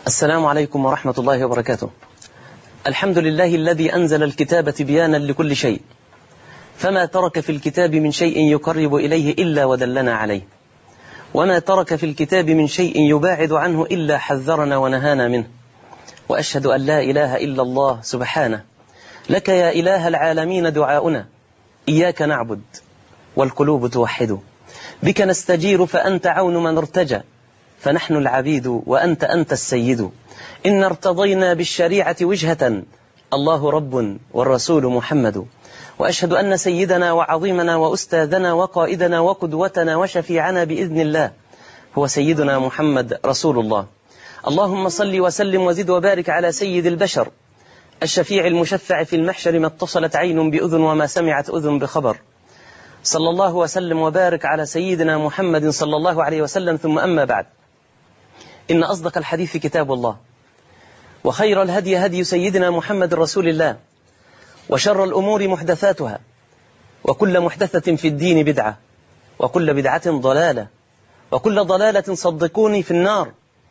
السلام عليكم ورحمة الله وبركاته الحمد لله الذي أنزل الكتاب تبيانا لكل شيء فما ترك في الكتاب من شيء يقرب إليه إلا ودلنا عليه وما ترك في الكتاب من شيء يباعد عنه إلا حذرنا ونهانا منه وأشهد أن لا إله إلا الله سبحانه لك يا إله العالمين دعاؤنا إياك نعبد والقلوب توحد بك نستجير فأنت عون من ارتجى فنحن العبيد وأنت أنت السيد إن ارتضينا بالشريعة وجهة الله رب والرسول محمد وأشهد أن سيدنا وعظيمنا وأستاذنا وقائدنا وقدوتنا وشفيعنا بإذن الله هو سيدنا محمد رسول الله اللهم صل وسلم وزد وبارك على سيد البشر الشفيع المشفع في المحشر ما اتصلت عين بأذن وما سمعت أذن بخبر صلى الله وسلم وبارك على سيدنا محمد صلى الله عليه وسلم ثم أما بعد إن أصدق الحديث كتاب الله وخير الهدي هدي سيدنا محمد رسول الله وشر الأمور محدثاتها وكل محدثة في الدين بدعة وكل بدعة ضلالة وكل ضلالة صدقوني في النار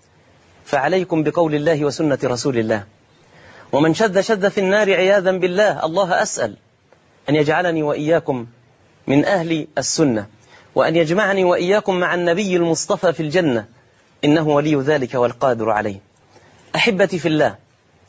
فعليكم بقول الله وسنة رسول الله ومن شذ شذ في النار عياذا بالله الله أسأل أن يجعلني وإياكم من أهل السنة وأن يجمعني وإياكم مع النبي المصطفى في الجنة إنه ولي ذلك والقادر عليه أحبتي في الله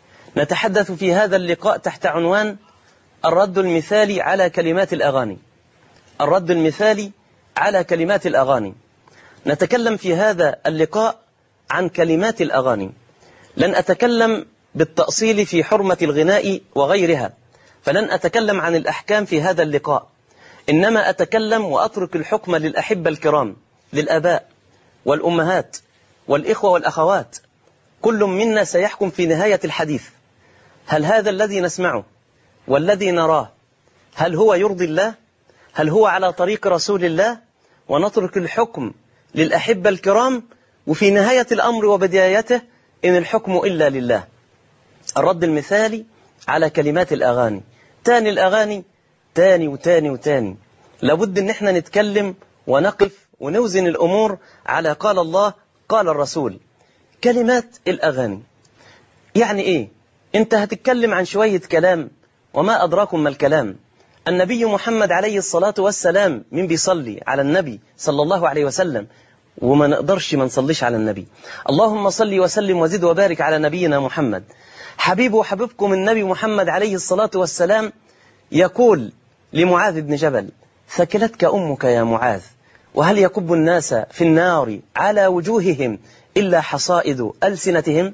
نتحدث في هذا اللقاء تحت عنوان الرد المثالي على كلمات الأغاني الرد المثالي على كلمات الأغاني نتكلم في هذا اللقاء عن كلمات الأغاني لن أتكلم بالتأصيل في حرمة الغناء وغيرها فلن أتكلم عن الأحكام في هذا اللقاء إنما أتكلم وأترك الحكم للأحبة الكرام للأباء والأمهات والإخوة والأخوات كل منا سيحكم في نهاية الحديث هل هذا الذي نسمعه والذي نراه هل هو يرضي الله هل هو على طريق رسول الله ونترك الحكم للأحبة الكرام وفي نهاية الأمر وبدايته إن الحكم إلا لله الرد المثالي على كلمات الأغاني تاني الأغاني تاني وتاني وتاني لابد ان احنا نتكلم ونقف ونوزن الأمور على قال الله قال الرسول كلمات الأغاني يعني إيه أنت هتتكلم عن شوية كلام وما أدراكم ما الكلام النبي محمد عليه الصلاة والسلام من بيصلي على النبي صلى الله عليه وسلم وما نقدرش ما نصليش على النبي اللهم صل وسلم وزد وبارك على نبينا محمد حبيب وحبيبكم النبي محمد عليه الصلاة والسلام يقول لمعاذ بن جبل ثكلتك أمك يا معاذ وهل يكب الناس في النار على وجوههم إلا حصائد ألسنتهم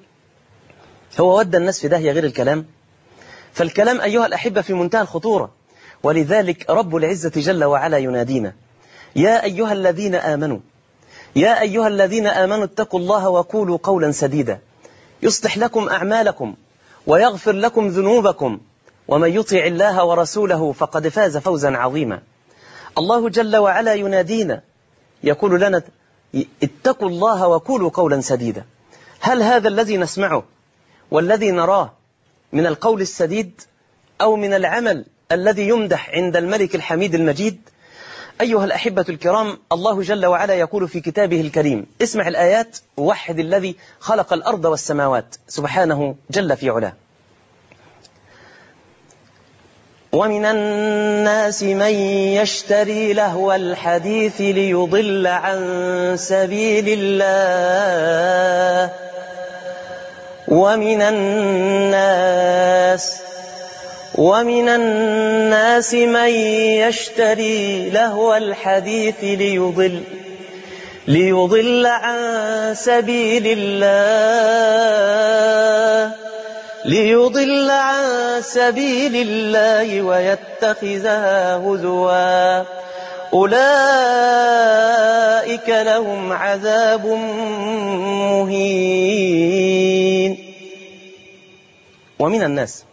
هو ودى الناس في داهية غير الكلام فالكلام أيها الأحبة في منتهى الخطورة ولذلك رب العزة جل وعلا ينادينا يا أيها الذين آمنوا يا أيها الذين آمنوا اتقوا الله وقولوا قولا سديدا يصلح لكم أعمالكم ويغفر لكم ذنوبكم ومن يطع الله ورسوله فقد فاز فوزا عظيما الله جل وعلا ينادينا يقول لنا اتقوا الله وقولوا قولا سديدا هل هذا الذي نسمعه والذي نراه من القول السديد أو من العمل الذي يمدح عند الملك الحميد المجيد أيها الأحبة الكرام الله جل وعلا يقول في كتابه الكريم اسمع الآيات ووحد الذي خلق الأرض والسماوات سبحانه جل في علاه ومن الناس من يشتري لهو الحديث ليضل عن سبيل الله ومن الناس ومن الناس من يشتري لهو الحديث ليضل ليضل عن سبيل الله ليضل عن سبيل الله ويتخذها هزوا أولئك لهم عذاب مهين ومن الناس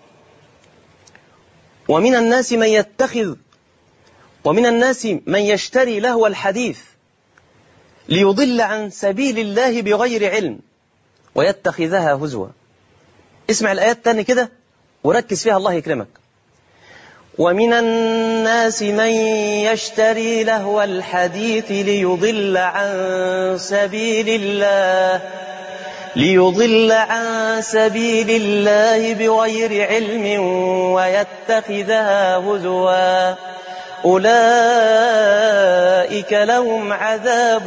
ومن الناس من يتخذ ومن الناس من يشتري لهو الحديث ليضل عن سبيل الله بغير علم ويتخذها هزوا اسمع الآيات تاني كده وركز فيها الله يكرمك ومن الناس من يشتري لهو الحديث ليضل عن سبيل الله ليضل عن سبيل الله بغير علم ويتخذها هزوا أولئك لهم عذاب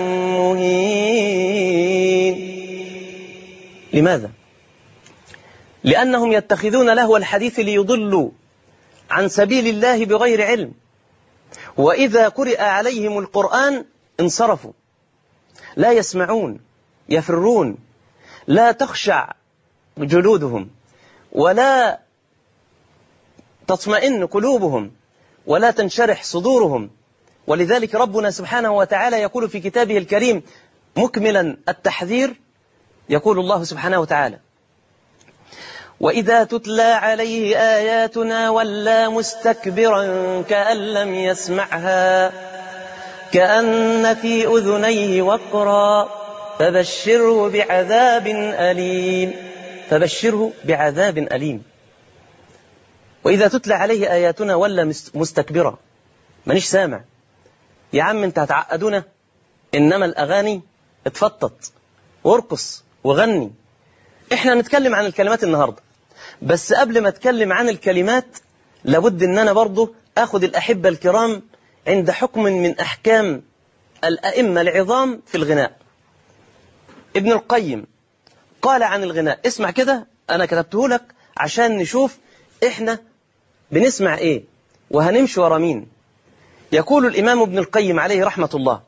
مهين لماذا؟ لأنهم يتخذون لهو الحديث ليضلوا عن سبيل الله بغير علم وإذا قرئ عليهم القرآن انصرفوا لا يسمعون يفرون لا تخشع جلودهم ولا تطمئن قلوبهم ولا تنشرح صدورهم ولذلك ربنا سبحانه وتعالى يقول في كتابه الكريم مكملا التحذير يقول الله سبحانه وتعالى وإذا تتلى عليه آياتنا ولى مستكبرا كأن لم يسمعها كأن في أذنيه وقرا فبشره بعذاب أليم فبشره بعذاب أليم وإذا تتلى عليه آياتنا ولا مستكبرا مانيش سامع يا عم انت هتعقدونا إنما الأغاني اتفطط وارقص وغني احنا نتكلم عن الكلمات النهاردة بس قبل ما اتكلم عن الكلمات لابد ان انا برضه اخد الأحبة الكرام عند حكم من أحكام الأئمة العظام في الغناء ابن القيم قال عن الغناء اسمع كده أنا كتبته لك عشان نشوف إحنا بنسمع إيه وهنمشي ورا مين يقول الإمام ابن القيم عليه رحمة الله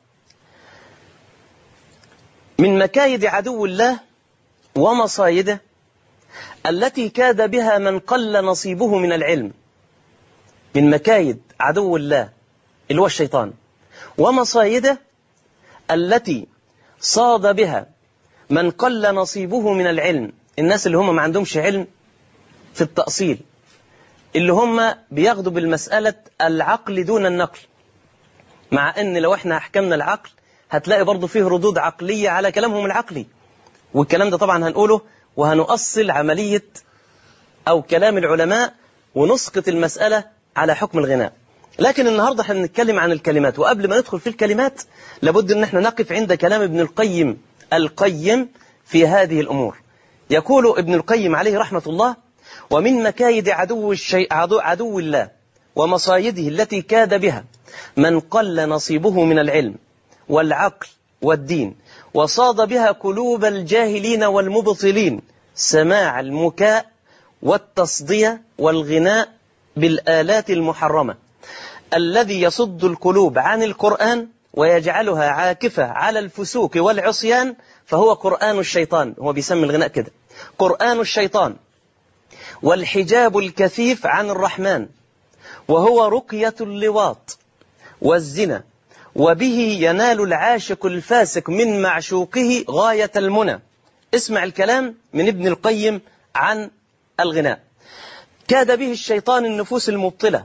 من مكايد عدو الله ومصايده التي كاد بها من قل نصيبه من العلم من مكايد عدو الله اللي هو الشيطان ومصايده التي صاد بها من قل نصيبه من العلم الناس اللي هم ما عندهمش علم في التأصيل اللي هم بياخدوا بالمسألة العقل دون النقل مع ان لو احنا احكمنا العقل هتلاقي برضه فيه ردود عقلية على كلامهم العقلي والكلام ده طبعا هنقوله وهنؤصل عملية أو كلام العلماء ونسقط المسألة على حكم الغناء لكن النهاردة احنا بنتكلم عن الكلمات وقبل ما ندخل في الكلمات لابد ان احنا نقف عند كلام ابن القيم القيم في هذه الأمور يقول ابن القيم عليه رحمة الله ومن مكايد عدو, الشيء عدو, عدو الله ومصايده التي كاد بها من قل نصيبه من العلم والعقل والدين وصاد بها قلوب الجاهلين والمبطلين سماع المكاء والتصدية والغناء بالآلات المحرمة الذي يصد القلوب عن القرآن ويجعلها عاكفة على الفسوق والعصيان فهو قرآن الشيطان هو بيسمي الغناء كده قرآن الشيطان والحجاب الكثيف عن الرحمن وهو رقية اللواط والزنا وبه ينال العاشق الفاسق من معشوقه غاية المنى اسمع الكلام من ابن القيم عن الغناء كاد به الشيطان النفوس المبطلة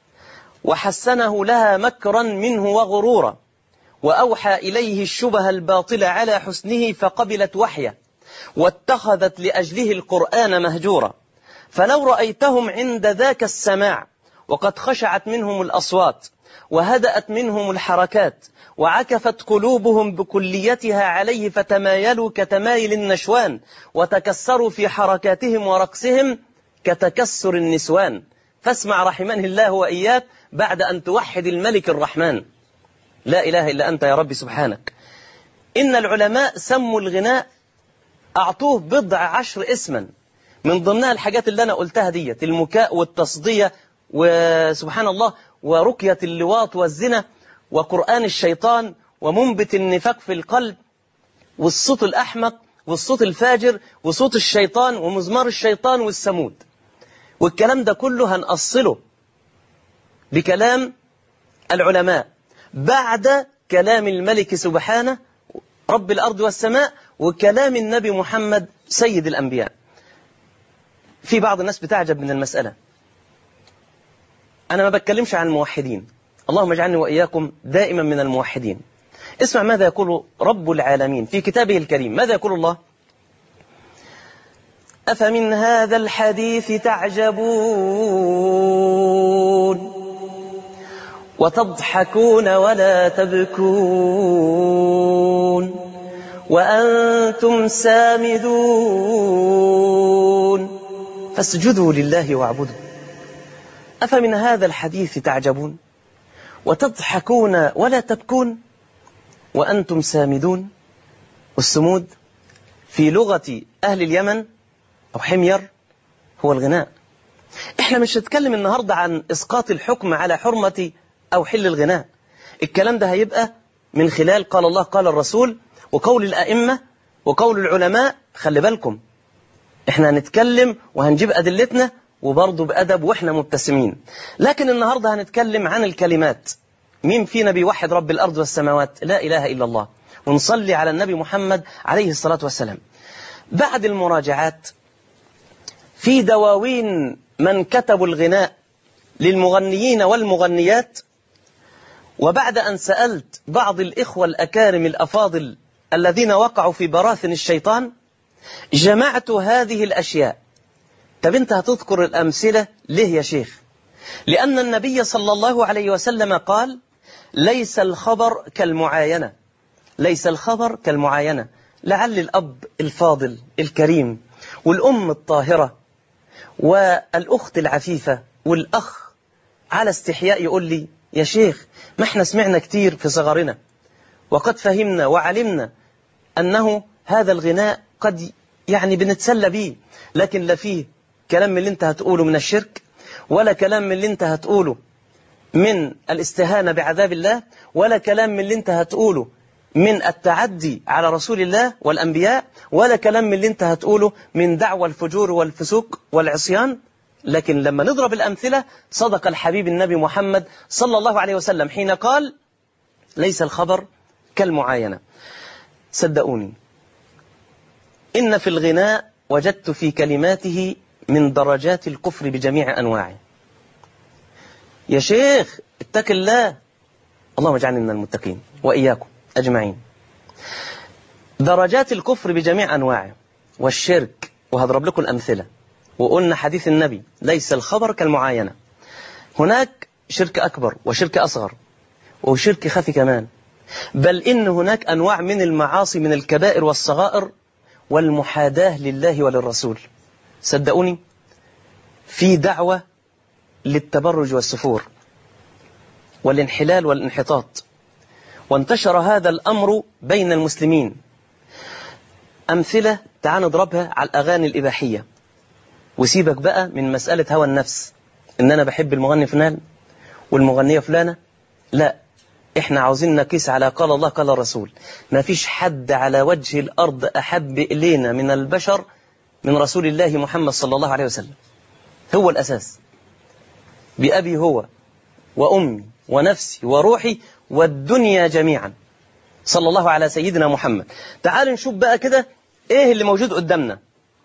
وحسنه لها مكرا منه وغرورا وأوحى إليه الشبه الباطلة على حسنه فقبلت وحيه واتخذت لأجله القرآن مهجورا فلو رأيتهم عند ذاك السماع وقد خشعت منهم الأصوات وهدأت منهم الحركات وعكفت قلوبهم بكليتها عليه فتمايلوا كتمايل النشوان وتكسروا في حركاتهم ورقصهم كتكسر النسوان فاسمع رحمنه الله وإياك بعد أن توحد الملك الرحمن لا إله إلا أنت يا رب سبحانك إن العلماء سموا الغناء أعطوه بضع عشر اسما من ضمنها الحاجات اللي أنا قلتها ديت المكاء والتصدية وسبحان الله ورقية اللواط والزنا وقرآن الشيطان ومنبت النفاق في القلب والصوت الأحمق والصوت الفاجر وصوت الشيطان ومزمار الشيطان والسمود والكلام ده كله هنأصله بكلام العلماء بعد كلام الملك سبحانه رب الأرض والسماء وكلام النبي محمد سيد الأنبياء في بعض الناس بتعجب من المسألة أنا ما بتكلمش عن الموحدين اللهم اجعلني وإياكم دائما من الموحدين اسمع ماذا يقول رب العالمين في كتابه الكريم ماذا يقول الله أفمن هذا الحديث تعجبون وتضحكون ولا تبكون وأنتم سامدون فاسجدوا لله واعبدوا أفمن هذا الحديث تعجبون وتضحكون ولا تبكون وأنتم سامدون والسمود في لغة أهل اليمن أو حمير هو الغناء احنا مش هنتكلم النهاردة عن إسقاط الحكم على حرمة أو حل الغناء الكلام ده هيبقى من خلال قال الله قال الرسول وقول الأئمة وقول العلماء خلي بالكم احنا هنتكلم وهنجيب أدلتنا وبرضه بأدب وإحنا مبتسمين لكن النهاردة هنتكلم عن الكلمات مين فينا بيوحد رب الأرض والسماوات لا إله إلا الله ونصلي على النبي محمد عليه الصلاة والسلام بعد المراجعات في دواوين من كتبوا الغناء للمغنيين والمغنيات وبعد أن سألت بعض الإخوة الأكارم الأفاضل الذين وقعوا في براثن الشيطان جمعت هذه الأشياء طب أنت هتذكر الأمثلة ليه يا شيخ لأن النبي صلى الله عليه وسلم قال ليس الخبر كالمعاينة ليس الخبر كالمعاينة لعل الأب الفاضل الكريم والأم الطاهرة والأخت العفيفة والأخ على استحياء يقول لي يا شيخ ما احنا سمعنا كتير في صغرنا وقد فهمنا وعلمنا أنه هذا الغناء قد يعني بنتسلى به لكن لا فيه كلام من اللي انت هتقوله من الشرك ولا كلام من اللي انت هتقوله من الاستهانة بعذاب الله ولا كلام من اللي انت هتقوله من التعدي على رسول الله والأنبياء ولا كلام من اللي انت هتقوله من دعوى الفجور والفسوق والعصيان لكن لما نضرب الأمثلة صدق الحبيب النبي محمد صلى الله عليه وسلم حين قال ليس الخبر كالمعاينة صدقوني إن في الغناء وجدت في كلماته من درجات الكفر بجميع أنواعه يا شيخ اتق الله اللهم اجعلني من المتقين وإياكم أجمعين درجات الكفر بجميع أنواعه والشرك وهضرب لكم الأمثلة وقلنا حديث النبي ليس الخبر كالمعاينة هناك شرك أكبر وشرك أصغر وشرك خفي كمان بل إن هناك أنواع من المعاصي من الكبائر والصغائر والمحاداة لله وللرسول صدقوني في دعوة للتبرج والسفور والانحلال والانحطاط وانتشر هذا الأمر بين المسلمين أمثلة تعال نضربها على الأغاني الإباحية وسيبك بقى من مسألة هوى النفس إن أنا بحب المغني فلان والمغنية فلانة لا إحنا عاوزين نقيس على قال الله قال الرسول ما فيش حد على وجه الأرض أحب إلينا من البشر من رسول الله محمد صلى الله عليه وسلم هو الأساس بأبي هو وأمي ونفسي وروحي والدنيا جميعا صلى الله على سيدنا محمد تعال نشوف بقى كده ايه اللي موجود قدامنا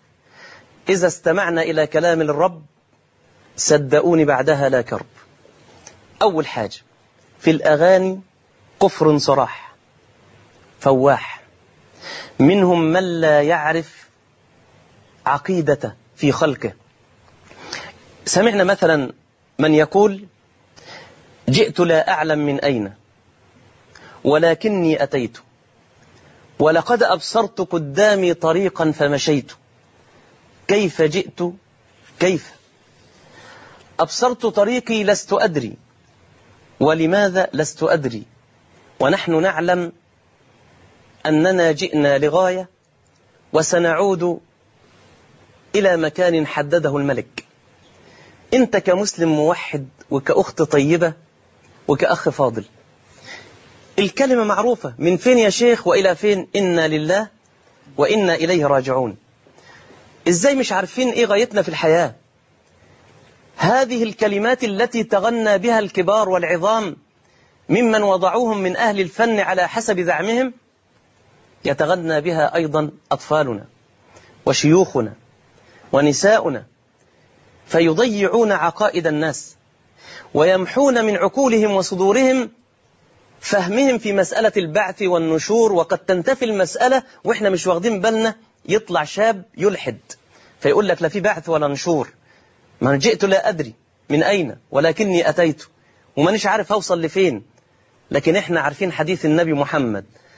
إذا استمعنا إلى كلام الرب صدقوني بعدها لا كرب أول حاجة في الأغاني كفر صراح فواح منهم من لا يعرف عقيدته في خلقه سمعنا مثلا من يقول جئت لا أعلم من أين ولكني أتيت ولقد أبصرت قدامي طريقا فمشيت كيف جئت كيف أبصرت طريقي لست أدري ولماذا لست أدري ونحن نعلم أننا جئنا لغاية وسنعود إلى مكان حدده الملك أنت كمسلم موحد وكأخت طيبة وكأخ فاضل الكلمة معروفة من فين يا شيخ وإلى فين إنا لله وإنا إليه راجعون إزاي مش عارفين إيه غايتنا في الحياة هذه الكلمات التي تغنى بها الكبار والعظام ممن وضعوهم من أهل الفن على حسب زعمهم يتغنى بها أيضا أطفالنا وشيوخنا ونساؤنا فيضيعون عقائد الناس ويمحون من عقولهم وصدورهم فهمهم في مسألة البعث والنشور وقد تنتفي المسألة وإحنا مش واخدين بالنا يطلع شاب يلحد فيقول لك لا في بعث ولا نشور ما جئت لا أدري من أين ولكني أتيت ومانيش عارف أوصل لفين لكن إحنا عارفين حديث النبي محمد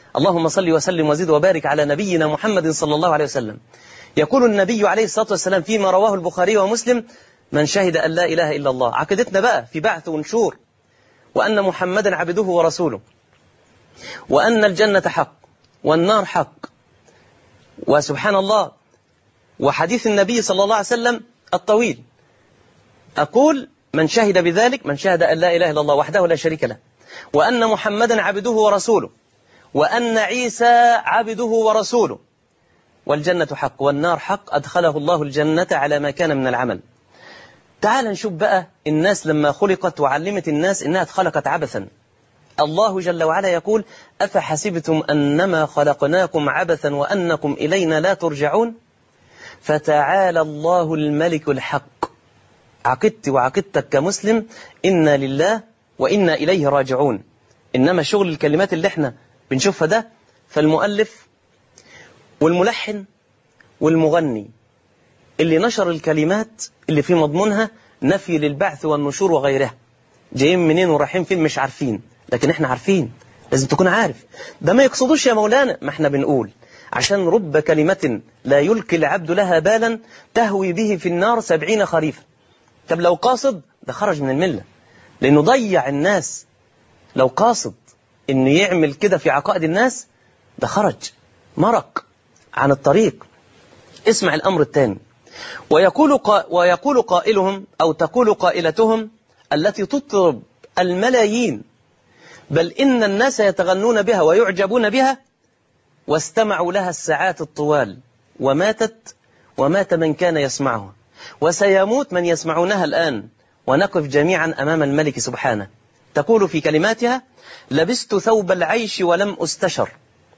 اللهم صل وسلم وزد وبارك على نبينا محمد صلى الله عليه وسلم يقول النبي عليه الصلاة والسلام فيما رواه البخاري ومسلم من شهد أن لا إله إلا الله عقيدتنا بقى في بعث ونشور وأن محمدا عبده ورسوله وأن الجنة حق والنار حق وسبحان الله وحديث النبي صلى الله عليه وسلم الطويل أقول من شهد بذلك من شهد أن لا إله إلا الله وحده لا شريك له وأن محمدا عبده ورسوله وأن عيسى عبده ورسوله والجنة حق والنار حق أدخله الله الجنة على ما كان من العمل تعال نشوف بقى الناس لما خلقت وعلمت الناس إنها اتخلقت عبثا الله جل وعلا يقول أفحسبتم أنما خلقناكم عبثا وأنكم إلينا لا ترجعون فتعالى الله الملك الحق عقدت وعقدتك كمسلم إنا لله وإنا إليه راجعون إنما شغل الكلمات اللي احنا بنشوفها ده فالمؤلف والملحن والمغني اللي نشر الكلمات اللي في مضمونها نفي للبعث والنشور وغيرها جايين منين ورايحين فين مش عارفين لكن احنا عارفين لازم تكون عارف ده ما يقصدوش يا مولانا ما احنا بنقول عشان رب كلمة لا يلقي العبد لها بالا تهوي به في النار سبعين خريفا طب لو قاصد ده خرج من الملة لأنه ضيع الناس لو قاصد إنه يعمل كده في عقائد الناس ده خرج مرق عن الطريق اسمع الأمر الثاني ويقول, قا ويقول قائلهم أو تقول قائلتهم التي تطرب الملايين بل إن الناس يتغنون بها ويعجبون بها واستمعوا لها الساعات الطوال وماتت ومات من كان يسمعها وسيموت من يسمعونها الآن ونقف جميعا أمام الملك سبحانه تقول في كلماتها لبست ثوب العيش ولم أستشر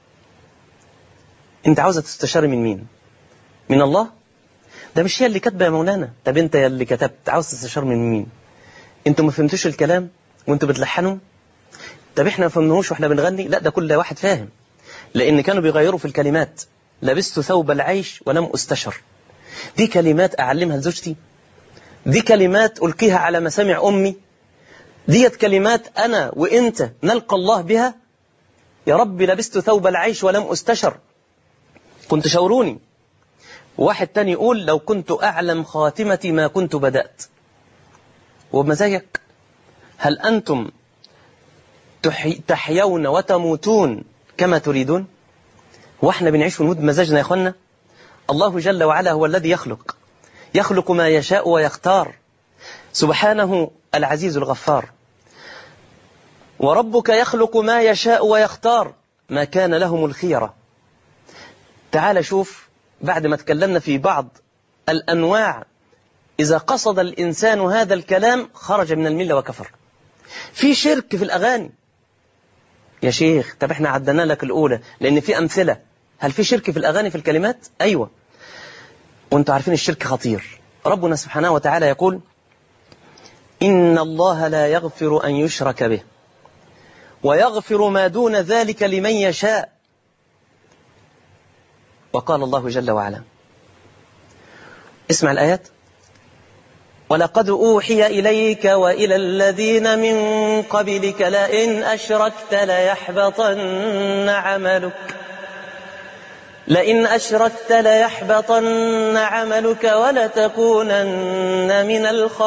انت عاوزة تستشار من مين من الله ده مش هي اللي كاتبه يا مولانا طب انت يا اللي كتبت عاوز تستشار من مين انتوا ما فهمتوش الكلام وانتوا بتلحنوا طب احنا ما فهمناهوش واحنا بنغني لا ده كل واحد فاهم لان كانوا بيغيروا في الكلمات لبست ثوب العيش ولم استشر دي كلمات اعلمها لزوجتي دي كلمات القيها على مسامع امي ديت كلمات انا وانت نلقى الله بها يا رب لبست ثوب العيش ولم استشر كنت شاوروني واحد تاني يقول لو كنت أعلم خاتمتي ما كنت بدأت وبمزاجك هل أنتم تحيون وتموتون كما تريدون واحنا بنعيش ونموت بمزاجنا يا اخوانا الله جل وعلا هو الذي يخلق يخلق ما يشاء ويختار سبحانه العزيز الغفار وربك يخلق ما يشاء ويختار ما كان لهم الخيرة تعال شوف بعد ما تكلمنا في بعض الأنواع إذا قصد الإنسان هذا الكلام خرج من الملة وكفر في شرك في الأغاني يا شيخ طب احنا عدنا لك الأولى لأن في أمثلة هل في شرك في الأغاني في الكلمات؟ أيوة وانتوا عارفين الشرك خطير ربنا سبحانه وتعالى يقول إن الله لا يغفر أن يشرك به ويغفر ما دون ذلك لمن يشاء وقال الله جل وعلا اسمع الآيات ولقد أوحي إليك وإلى الذين من قبلك لئن أشركت ليحبطن عملك لئن أشركت ليحبطن عملك ولتكونن من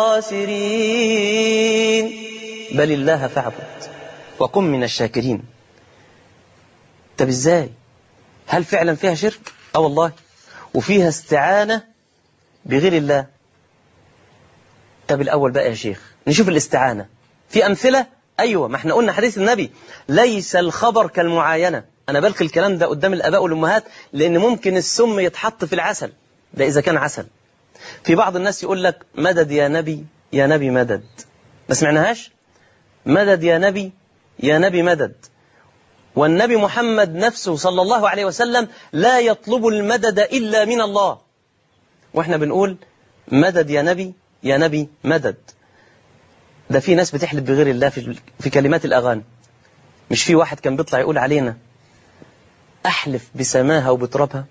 الخاسرين بل الله فاعبد وكن من الشاكرين طب ازاي هل فعلا فيها شرك اه والله وفيها استعانة بغير الله طب الأول بقى يا شيخ نشوف الاستعانة في أمثلة أيوة ما احنا قلنا حديث النبي ليس الخبر كالمعاينة أنا بلقي الكلام ده قدام الآباء والأمهات لأن ممكن السم يتحط في العسل ده إذا كان عسل في بعض الناس يقول لك مدد يا نبي يا نبي مدد ما سمعناهاش مدد يا نبي يا نبي مدد والنبي محمد نفسه صلى الله عليه وسلم لا يطلب المدد إلا من الله وإحنا بنقول مدد يا نبي يا نبي مدد ده في ناس بتحلف بغير الله في, في كلمات الأغاني مش في واحد كان بيطلع يقول علينا أحلف بسماها وبترابها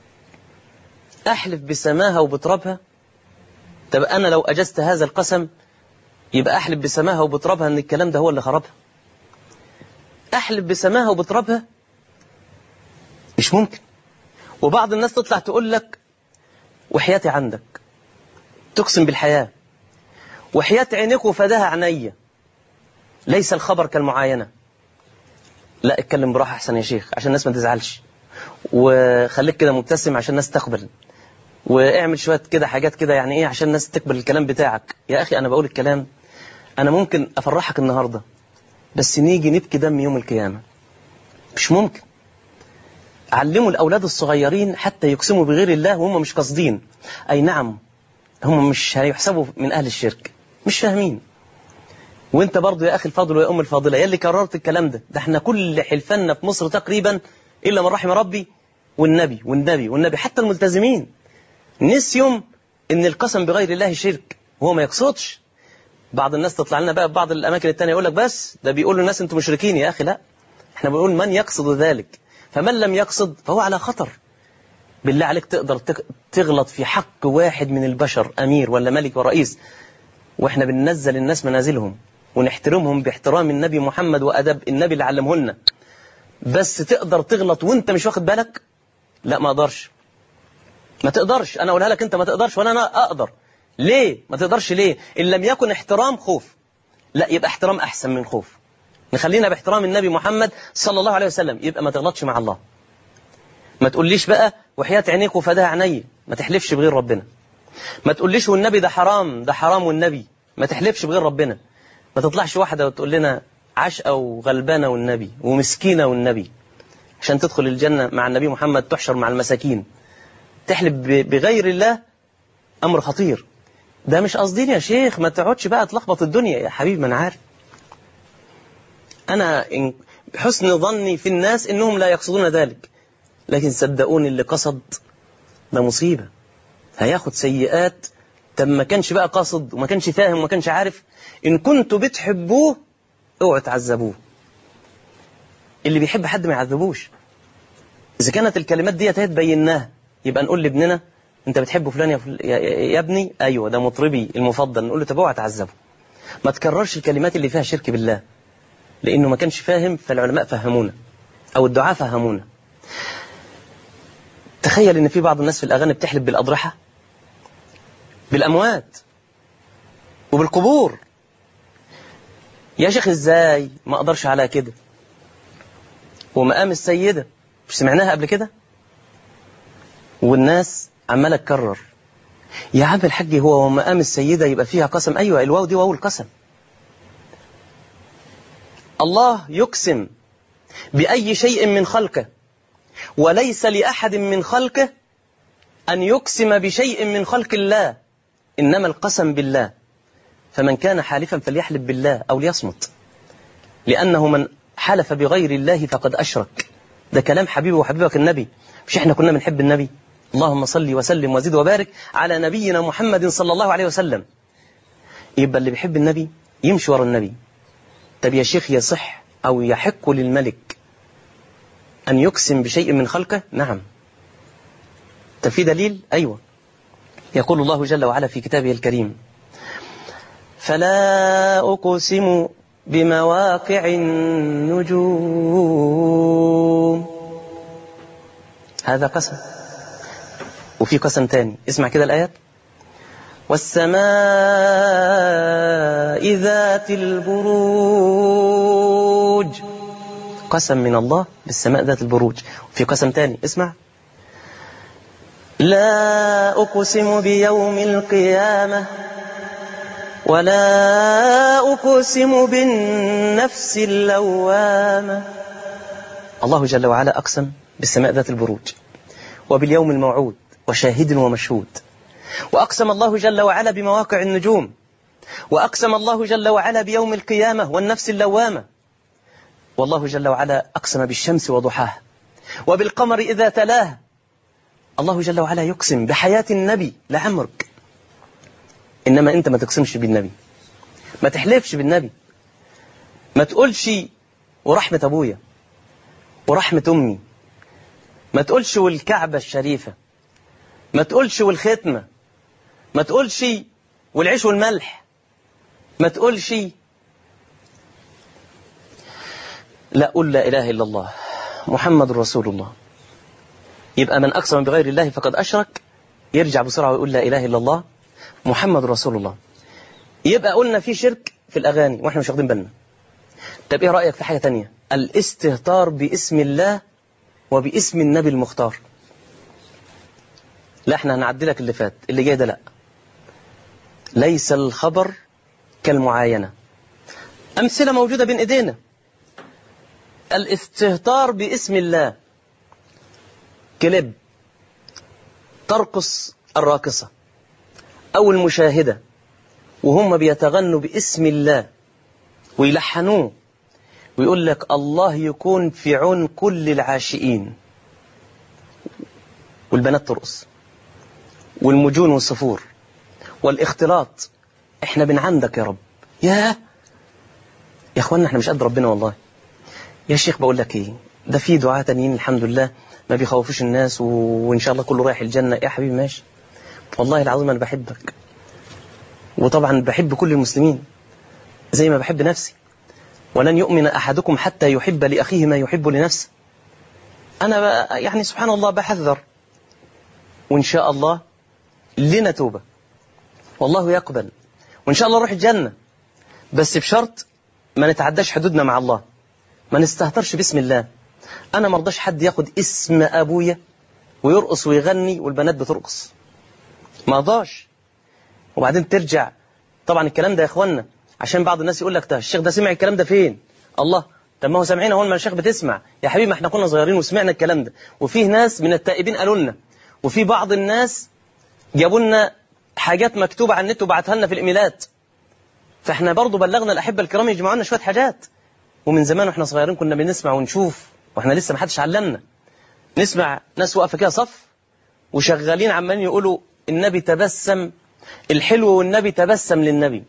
أحلف بسماها وبترابها طب أنا لو أجزت هذا القسم يبقى أحلف بسماها وبترابها أن الكلام ده هو اللي خربها أحلف بسماها وبترابها مش ممكن وبعض الناس تطلع تقول لك وحياتي عندك تقسم بالحياة وحياة عينك وفداها عينيا ليس الخبر كالمعاينة لا اتكلم براحة أحسن يا شيخ عشان الناس ما تزعلش وخليك كده مبتسم عشان الناس تقبل واعمل شوية كده حاجات كده يعني ايه عشان الناس تقبل الكلام بتاعك يا أخي أنا بقول الكلام أنا ممكن أفرحك النهاردة بس نيجي نبكي دم يوم القيامة مش ممكن علموا الأولاد الصغيرين حتى يقسموا بغير الله وهم مش قاصدين أي نعم هم مش هيحسبوا من أهل الشرك مش فاهمين وانت برضو يا أخي الفاضل ويا أم الفاضلة يا اللي كررت الكلام ده ده احنا كل حلفنا في مصر تقريبا إلا من رحم ربي والنبي والنبي والنبي حتى الملتزمين نسيهم ان القسم بغير الله شرك وهو ما يقصدش بعض الناس تطلع لنا بقى في بعض الأماكن التانية يقول لك بس ده بيقول للناس انتم مشركين يا أخي لا احنا بنقول من يقصد ذلك فمن لم يقصد فهو على خطر بالله عليك تقدر تغلط في حق واحد من البشر أمير ولا ملك ورئيس وإحنا بننزل الناس منازلهم ونحترمهم باحترام النبي محمد وأدب النبي اللي علمه لنا بس تقدر تغلط وانت مش واخد بالك لا ما أقدرش ما تقدرش أنا أقولها لك أنت ما تقدرش ولا أنا أقدر ليه ما تقدرش ليه إن لم يكن احترام خوف لا يبقى احترام أحسن من خوف نخلينا باحترام النبي محمد صلى الله عليه وسلم يبقى ما تغلطش مع الله ما تقوليش بقى وحياة عينيك وفداها عيني ما تحلفش بغير ربنا ما تقوليش والنبي ده حرام ده حرام والنبي ما تحلفش بغير ربنا ما تطلعش واحدة وتقول لنا عشقة وغلبانة والنبي ومسكينة والنبي عشان تدخل الجنة مع النبي محمد تحشر مع المساكين تحلف بغير الله أمر خطير ده مش قصدين يا شيخ ما تقعدش بقى تلخبط الدنيا يا حبيبي ما أنا عارف أنا إن حسن ظني في الناس إنهم لا يقصدون ذلك لكن صدقوني اللي قصد ده مصيبة هياخد سيئات طب ما كانش بقى قاصد وما كانش فاهم وما كانش عارف إن كنتوا بتحبوه اوعوا تعذبوه اللي بيحب حد ما يعذبوش إذا كانت الكلمات دي هتبيناها يبقى نقول لابننا أنت بتحب فلان يا, فل... يا... يا ابني أيوة ده مطربي المفضل نقول له طب اوعى تعذبه ما تكررش الكلمات اللي فيها شرك بالله لأنه ما كانش فاهم فالعلماء فهمونا أو الدعاء فهمونا تخيل ان في بعض الناس في الاغاني بتحلف بالاضرحه بالاموات وبالقبور يا شيخ ازاي ما اقدرش على كده ومقام السيده مش سمعناها قبل كده والناس عماله تكرر يا عم الحاج هو ومقام السيده يبقى فيها قسم ايوه الواو دي واو القسم الله يقسم باي شيء من خلقه وليس لأحد من خلقه أن يقسم بشيء من خلق الله إنما القسم بالله فمن كان حالفا فليحلف بالله أو ليصمت لأنه من حلف بغير الله فقد أشرك ده كلام حبيبي وحبيبك النبي مش احنا كنا بنحب النبي اللهم صل وسلم وزد وبارك على نبينا محمد صلى الله عليه وسلم يبقى اللي بيحب النبي يمشي ورا النبي طب يا شيخ يصح أو يحق للملك أن يقسم بشيء من خلقه نعم طب في دليل أيوة يقول الله جل وعلا في كتابه الكريم فلا أقسم بمواقع النجوم هذا قسم وفي قسم تاني اسمع كده الآيات والسماء ذات البروج قسم من الله بالسماء ذات البروج في قسم تاني اسمع لا أقسم بيوم القيامة ولا أقسم بالنفس اللوامة الله جل وعلا أقسم بالسماء ذات البروج وباليوم الموعود وشاهد ومشهود وأقسم الله جل وعلا بمواقع النجوم وأقسم الله جل وعلا بيوم القيامة والنفس اللوامة والله جل وعلا أقسم بالشمس وضحاها وبالقمر إذا تلاه الله جل وعلا يقسم بحياة النبي لعمرك إنما أنت ما تقسمش بالنبي ما تحلفش بالنبي ما تقولش ورحمة أبويا ورحمة أمي ما تقولش والكعبة الشريفة ما تقولش والختمة ما تقولش والعيش والملح ما تقولش لا قل لا إله إلا الله محمد رسول الله يبقى من أقسم بغير الله فقد أشرك يرجع بسرعة ويقول لا إله إلا الله محمد رسول الله يبقى قلنا في شرك في الأغاني وإحنا مش واخدين بالنا طب إيه رأيك في حاجة تانية الاستهتار باسم الله وباسم النبي المختار لا احنا هنعدي لك اللي فات اللي جاي ده لا ليس الخبر كالمعاينة أمثلة موجودة بين إيدينا الاستهتار باسم الله كلب ترقص الراقصة أو المشاهدة وهم بيتغنوا باسم الله ويلحنوه ويقول لك الله يكون في عون كل العاشقين والبنات ترقص والمجون والصفور والاختلاط احنا بن عندك يا رب يا يا اخوانا احنا مش قد ربنا والله يا شيخ بقول لك ايه ده في دعاة تانيين الحمد لله ما بيخوفوش الناس و... وان شاء الله كله رايح الجنة يا حبيبي ماشي والله العظيم انا بحبك وطبعا بحب كل المسلمين زي ما بحب نفسي ولن يؤمن احدكم حتى يحب لاخيه ما يحب لنفسه انا بقى يعني سبحان الله بحذر وان شاء الله لنا توبة والله يقبل وإن شاء الله نروح الجنة بس بشرط ما نتعداش حدودنا مع الله ما نستهترش باسم الله أنا مرضاش حد ياخد اسم أبويا ويرقص ويغني والبنات بترقص ما رضاش وبعدين ترجع طبعا الكلام ده يا اخوانا عشان بعض الناس يقول لك ده الشيخ ده سمع الكلام ده فين الله طب ما هو سامعين اهو ما الشيخ بتسمع يا حبيبي ما احنا كنا صغيرين وسمعنا الكلام ده وفيه ناس من التائبين قالوا لنا وفي بعض الناس جابوا لنا حاجات مكتوبة على النت وبعتها لنا في الإيميلات فاحنا برضو بلغنا الأحبة الكرام يجمعوا لنا شوية حاجات ومن زمان واحنا صغيرين كنا بنسمع ونشوف واحنا لسه ما حدش علمنا نسمع ناس واقفة كده صف وشغالين عمالين يقولوا النبي تبسم الحلو والنبي تبسم للنبي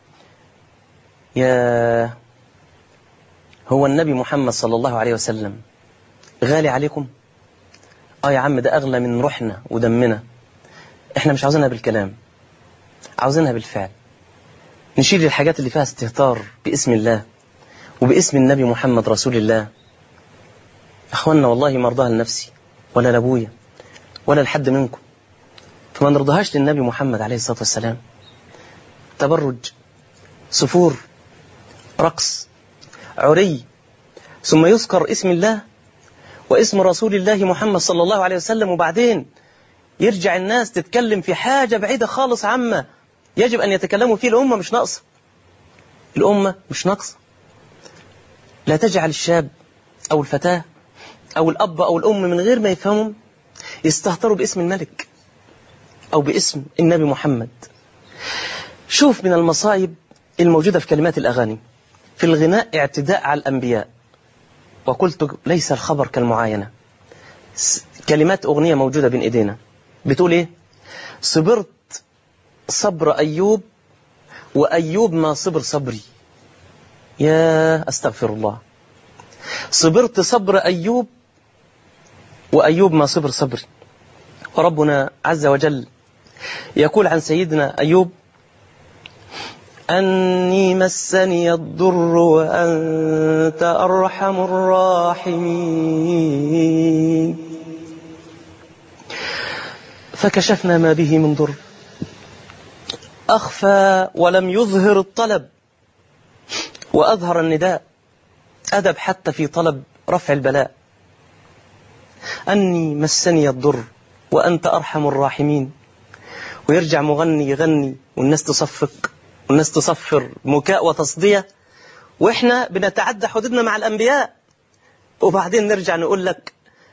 يا هو النبي محمد صلى الله عليه وسلم غالي عليكم اه يا عم ده أغلى من روحنا ودمنا احنا مش عاوزينها بالكلام عاوزينها بالفعل نشيل الحاجات اللي فيها استهتار باسم الله وباسم النبي محمد رسول الله اخوانا والله ما ارضاها لنفسي ولا لابويا ولا لحد منكم فما نرضاهاش للنبي محمد عليه الصلاة والسلام تبرج سفور رقص عري ثم يذكر اسم الله واسم رسول الله محمد صلى الله عليه وسلم وبعدين يرجع الناس تتكلم في حاجة بعيدة خالص عما يجب أن يتكلموا فيه الأمة مش ناقصة الأمة مش ناقصة لا تجعل الشاب أو الفتاة أو الأب أو الأم من غير ما يفهموا يستهتروا باسم الملك أو باسم النبي محمد شوف من المصايب الموجودة في كلمات الأغاني في الغناء اعتداء على الأنبياء وقلت ليس الخبر كالمعاينة كلمات أغنية موجودة بين إيدينا بتقول إيه صبرت صبر أيوب وأيوب ما صبر صبري يا أستغفر الله صبرت صبر أيوب وأيوب ما صبر صبري وربنا عز وجل يقول عن سيدنا أيوب أني مسني الضر وأنت أرحم الراحمين فكشفنا ما به من ضر أخفى ولم يظهر الطلب وأظهر النداء أدب حتى في طلب رفع البلاء أني مسني الضر وأنت أرحم الراحمين ويرجع مغني يغني والناس تصفق والناس تصفر مكاء وتصدية وإحنا بنتعدى حدودنا مع الأنبياء وبعدين نرجع نقول لك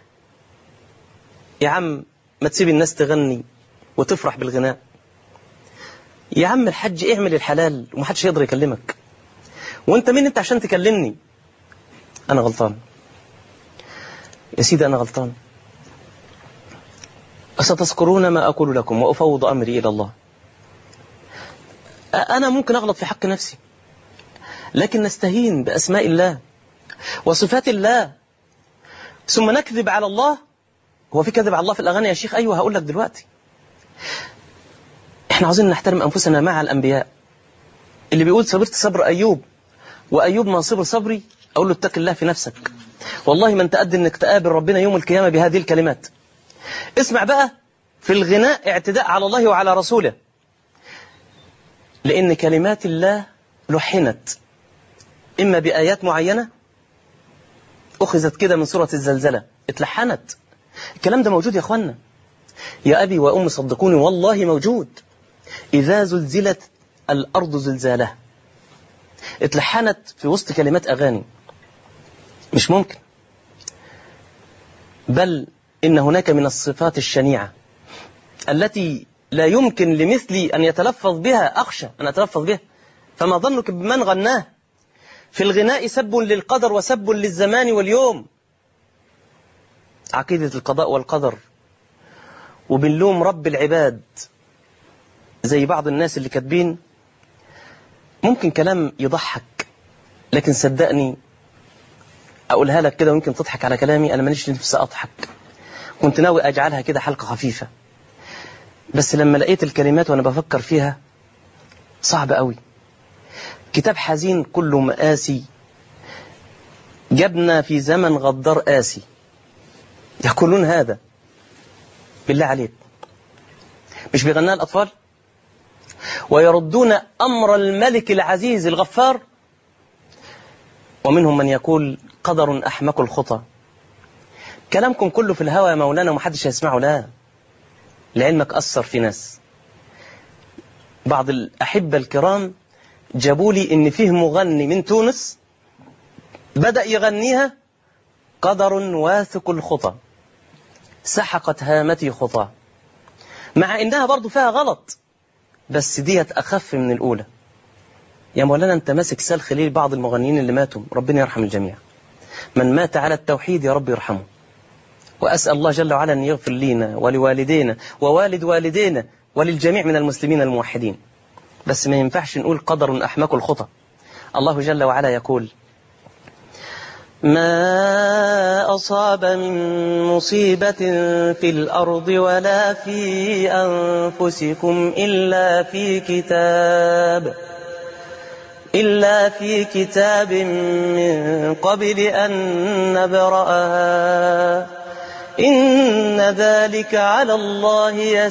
يا عم ما تسيب الناس تغني وتفرح بالغناء يا عم الحج اعمل الحلال ومحدش يقدر يكلمك وانت مين انت عشان تكلمني انا غلطان يا سيدي انا غلطان ستذكرون ما أقول لكم وأفوض أمري إلى الله أنا ممكن أغلط في حق نفسي لكن نستهين بأسماء الله وصفات الله ثم نكذب على الله هو في كذب على الله في الأغاني يا شيخ أيوة هقول لك دلوقتي احنا عاوزين نحترم أنفسنا مع الأنبياء اللي بيقول صبرت صبر أيوب وأيوب ما صبر صبري أقول له اتق الله في نفسك والله ما انت قد انك تقابل ربنا يوم القيامة بهذه الكلمات اسمع بقى في الغناء اعتداء على الله وعلى رسوله لأن كلمات الله لحنت إما بآيات معينة أخذت كده من سورة الزلزلة اتلحنت الكلام ده موجود يا أخوانا يا أبي وأم صدقوني والله موجود إذا زلزلت الأرض زلزالها اتلحنت في وسط كلمات أغاني مش ممكن بل إن هناك من الصفات الشنيعة التي لا يمكن لمثلي أن يتلفظ بها أخشى أن أتلفظ بها فما ظنك بمن غناه في الغناء سب للقدر وسب للزمان واليوم عقيدة القضاء والقدر وبنلوم رب العباد زي بعض الناس اللي كاتبين ممكن كلام يضحك لكن صدقني أقولها لك كده ويمكن تضحك على كلامي أنا ماليش نفسي أضحك كنت ناوي أجعلها كده حلقة خفيفة بس لما لقيت الكلمات وأنا بفكر فيها صعب قوي كتاب حزين كله مآسي جبنا في زمن غدار آسي يقولون هذا بالله عليك مش بيغناها الأطفال ويردون أمر الملك العزيز الغفار ومنهم من يقول قدر أحمق الخطى كلامكم كله في الهوى يا مولانا ومحدش هيسمعه لا لعلمك أثر في ناس بعض الأحبة الكرام جابوا لي إن فيه مغني من تونس بدأ يغنيها قدر واثق الخطى سحقت هامتي خطى مع إنها برضو فيها غلط بس ديت أخف من الأولى يا مولانا أنت ماسك سال خليل بعض المغنيين اللي ماتوا ربنا يرحم الجميع من مات على التوحيد يا رب يرحمه وأسأل الله جل وعلا أن يغفر لينا ولوالدينا ووالد والدينا وللجميع من المسلمين الموحدين بس ما ينفعش نقول قدر أحمق الخطى الله جل وعلا يقول ما أصاب من مصيبة في الأرض ولا في أنفسكم إلا في كتاب إلا في كتاب من قبل أن نبرأها إن ذلك على الله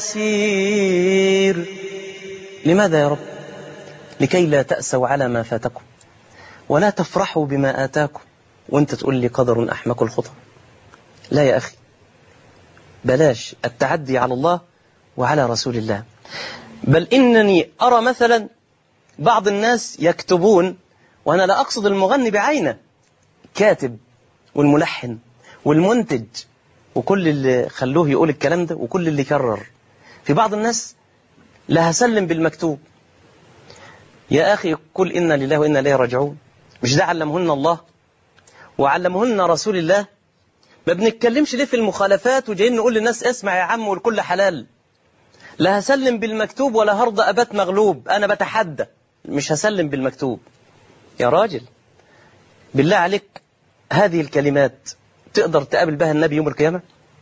يسير لماذا يا رب لكي لا تأسوا على ما فاتكم ولا تفرحوا بما آتاكم وانت تقول لي قدر أحمق الخطى لا يا أخي بلاش التعدي على الله وعلى رسول الله بل إنني أرى مثلا بعض الناس يكتبون وأنا لا أقصد المغني بعينه كاتب والملحن والمنتج وكل اللي خلوه يقول الكلام ده وكل اللي كرر في بعض الناس لا هسلم بالمكتوب يا أخي قل إنا لله وإنا إليه راجعون مش ده علمهن الله وعلمهن رسول الله ما بنتكلمش ليه في المخالفات وجايين نقول للناس اسمع يا عم والكل حلال لا هسلم بالمكتوب ولا هرضى أبات مغلوب أنا بتحدى مش هسلم بالمكتوب يا راجل بالله عليك هذه الكلمات تقدر تقابل بها النبي يوم القيامة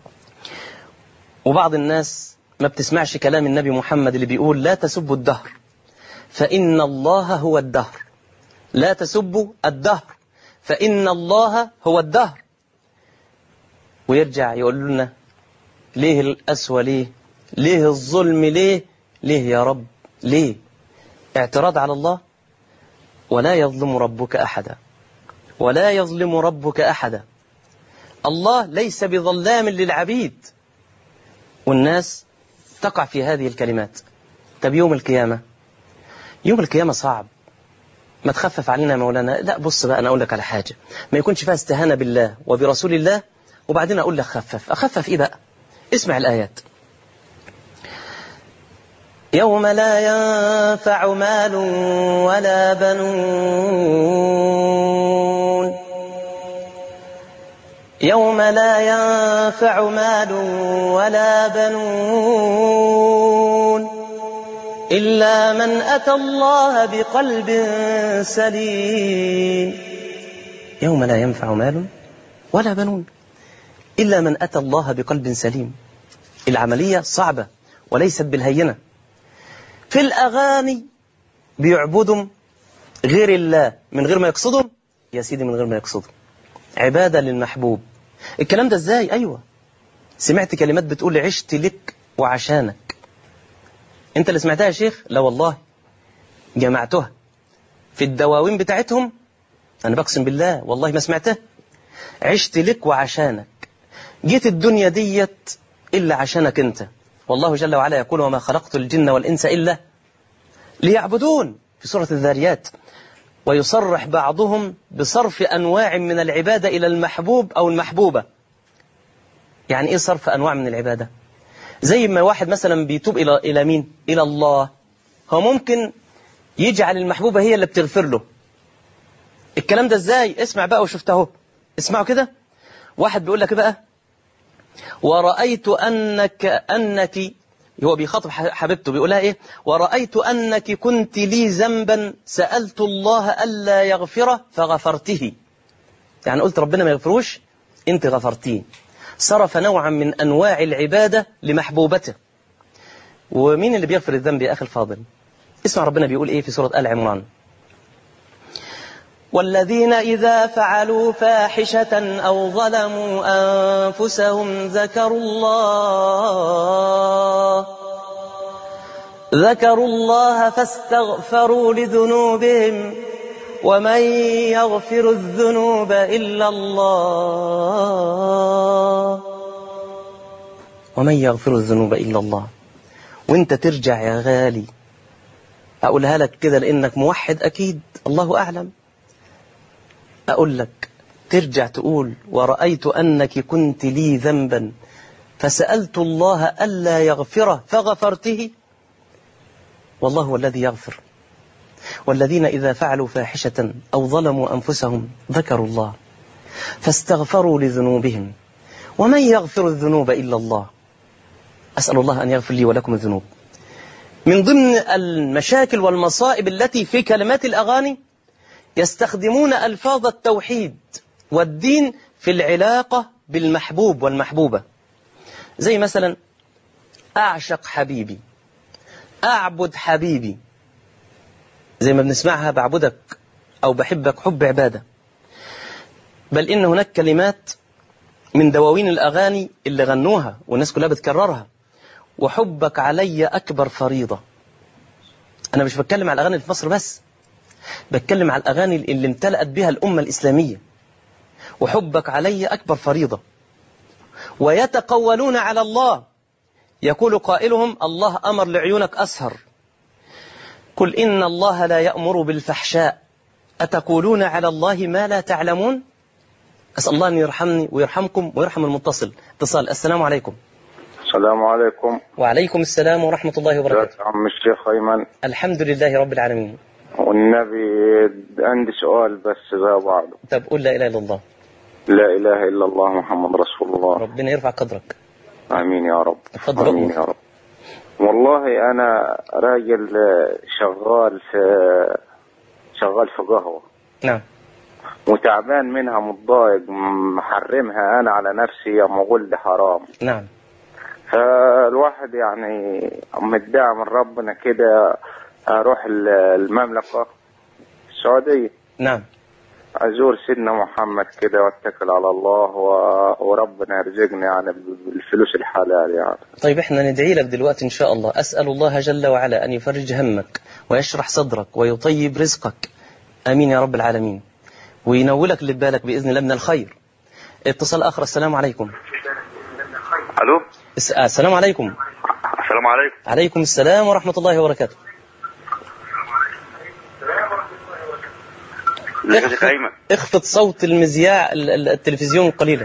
وبعض الناس ما بتسمعش كلام النبي محمد اللي بيقول لا تسبوا الدهر فإن الله هو الدهر لا تسبوا الدهر فإن الله هو الدهر ويرجع يقول لنا ليه الأسوى ليه ليه الظلم ليه ليه يا رب ليه اعتراض على الله ولا يظلم ربك أحدا ولا يظلم ربك أحدا الله ليس بظلام للعبيد والناس تقع في هذه الكلمات طب يوم القيامة يوم القيامة صعب ما تخفف علينا مولانا لا بص بقى أنا أقول لك على حاجة ما يكونش فيها استهانة بالله وبرسول الله وبعدين أقول لك خفف أخفف إيه بقى اسمع الآيات يوم لا ينفع مال ولا بنون يوم لا ينفع مال ولا بنون إلا من أتى الله بقلب سليم يوم لا ينفع مال ولا بنون إلا من أتى الله بقلب سليم العملية صعبة وليست بالهينة في الأغاني بيعبدوا غير الله من غير ما يقصدهم يا سيدي من غير ما يقصدهم عبادة للمحبوب الكلام ده ازاي أيوة سمعت كلمات بتقول عشت لك وعشانك انت اللي سمعتها يا شيخ لا والله جمعتها في الدواوين بتاعتهم انا بقسم بالله والله ما سمعتها عشت لك وعشانك جيت الدنيا ديت الا عشانك انت والله جل وعلا يقول وما خلقت الجن والانس الا ليعبدون في سوره الذاريات ويصرح بعضهم بصرف انواع من العباده الى المحبوب او المحبوبه يعني ايه صرف انواع من العباده زي ما واحد مثلا بيتوب الى الى مين الى الله هو ممكن يجعل المحبوبه هي اللي بتغفر له الكلام ده ازاي اسمع بقى وشفت اهو اسمعوا كده واحد بيقول لك بقى ورأيت أنك أنك هو بيخاطب حبيبته بيقولها إيه ورأيت أنك كنت لي ذنبا سألت الله ألا يغفره فغفرته يعني قلت ربنا ما يغفروش أنت غفرتيه صرف نوعا من أنواع العبادة لمحبوبته ومين اللي بيغفر الذنب يا أخي الفاضل اسمع ربنا بيقول إيه في سورة آل عمران والذين إذا فعلوا فاحشة أو ظلموا أنفسهم ذكروا الله ذكروا الله فاستغفروا لذنوبهم ومن يغفر الذنوب إلا الله ومن يغفر الذنوب إلا الله وانت ترجع يا غالي أقولها لك كده لأنك موحد أكيد الله أعلم أقول لك ترجع تقول ورأيت أنك كنت لي ذنبا فسألت الله ألا يغفره فغفرته والله هو الذي يغفر والذين إذا فعلوا فاحشة أو ظلموا أنفسهم ذكروا الله فاستغفروا لذنوبهم ومن يغفر الذنوب إلا الله أسأل الله أن يغفر لي ولكم الذنوب من ضمن المشاكل والمصائب التي في كلمات الأغاني يستخدمون ألفاظ التوحيد والدين في العلاقة بالمحبوب والمحبوبة زي مثلا أعشق حبيبي أعبد حبيبي زي ما بنسمعها بعبدك أو بحبك حب عبادة بل إن هناك كلمات من دواوين الأغاني اللي غنوها والناس كلها بتكررها وحبك علي أكبر فريضة أنا مش بتكلم على الأغاني في مصر بس بتكلم على الأغاني اللي امتلأت بها الأمة الإسلامية وحبك علي أكبر فريضة ويتقولون على الله يقول قائلهم الله أمر لعيونك أسهر قل إن الله لا يأمر بالفحشاء أتقولون على الله ما لا تعلمون أسأل الله أن يرحمني ويرحمكم ويرحم المتصل اتصال السلام عليكم السلام عليكم وعليكم السلام ورحمة الله وبركاته يا عم الشيخ أيمن الحمد لله رب العالمين والنبي عندي سؤال بس زي بعضه طب قول لا إله إلا الله لا إله إلا الله محمد رسول الله ربنا يرفع قدرك آمين يا رب اتفضل آمين أقول. يا رب والله أنا راجل شغال في شغال في قهوة نعم وتعبان منها متضايق محرمها أنا على نفسي يا أقول لي حرام نعم فالواحد يعني مدعي من ربنا كده أروح ال- المملكة السعودية نعم أزور سيدنا محمد كده واتكل على الله و- وربنا يرزقني يعني بالفلوس الحلال يعني طيب احنا ندعي لك دلوقتي ان شاء الله اسال الله جل وعلا ان يفرج همك ويشرح صدرك ويطيب رزقك امين يا رب العالمين وينولك اللي ببالك باذن الله من الخير اتصال اخر السلام عليكم الو الس- آه، السلام عليكم السلام عليكم عليكم السلام ورحمه الله وبركاته ازيك يا شيخ ايمن اخفض صوت المذياع ال- ال- التلفزيون قليلا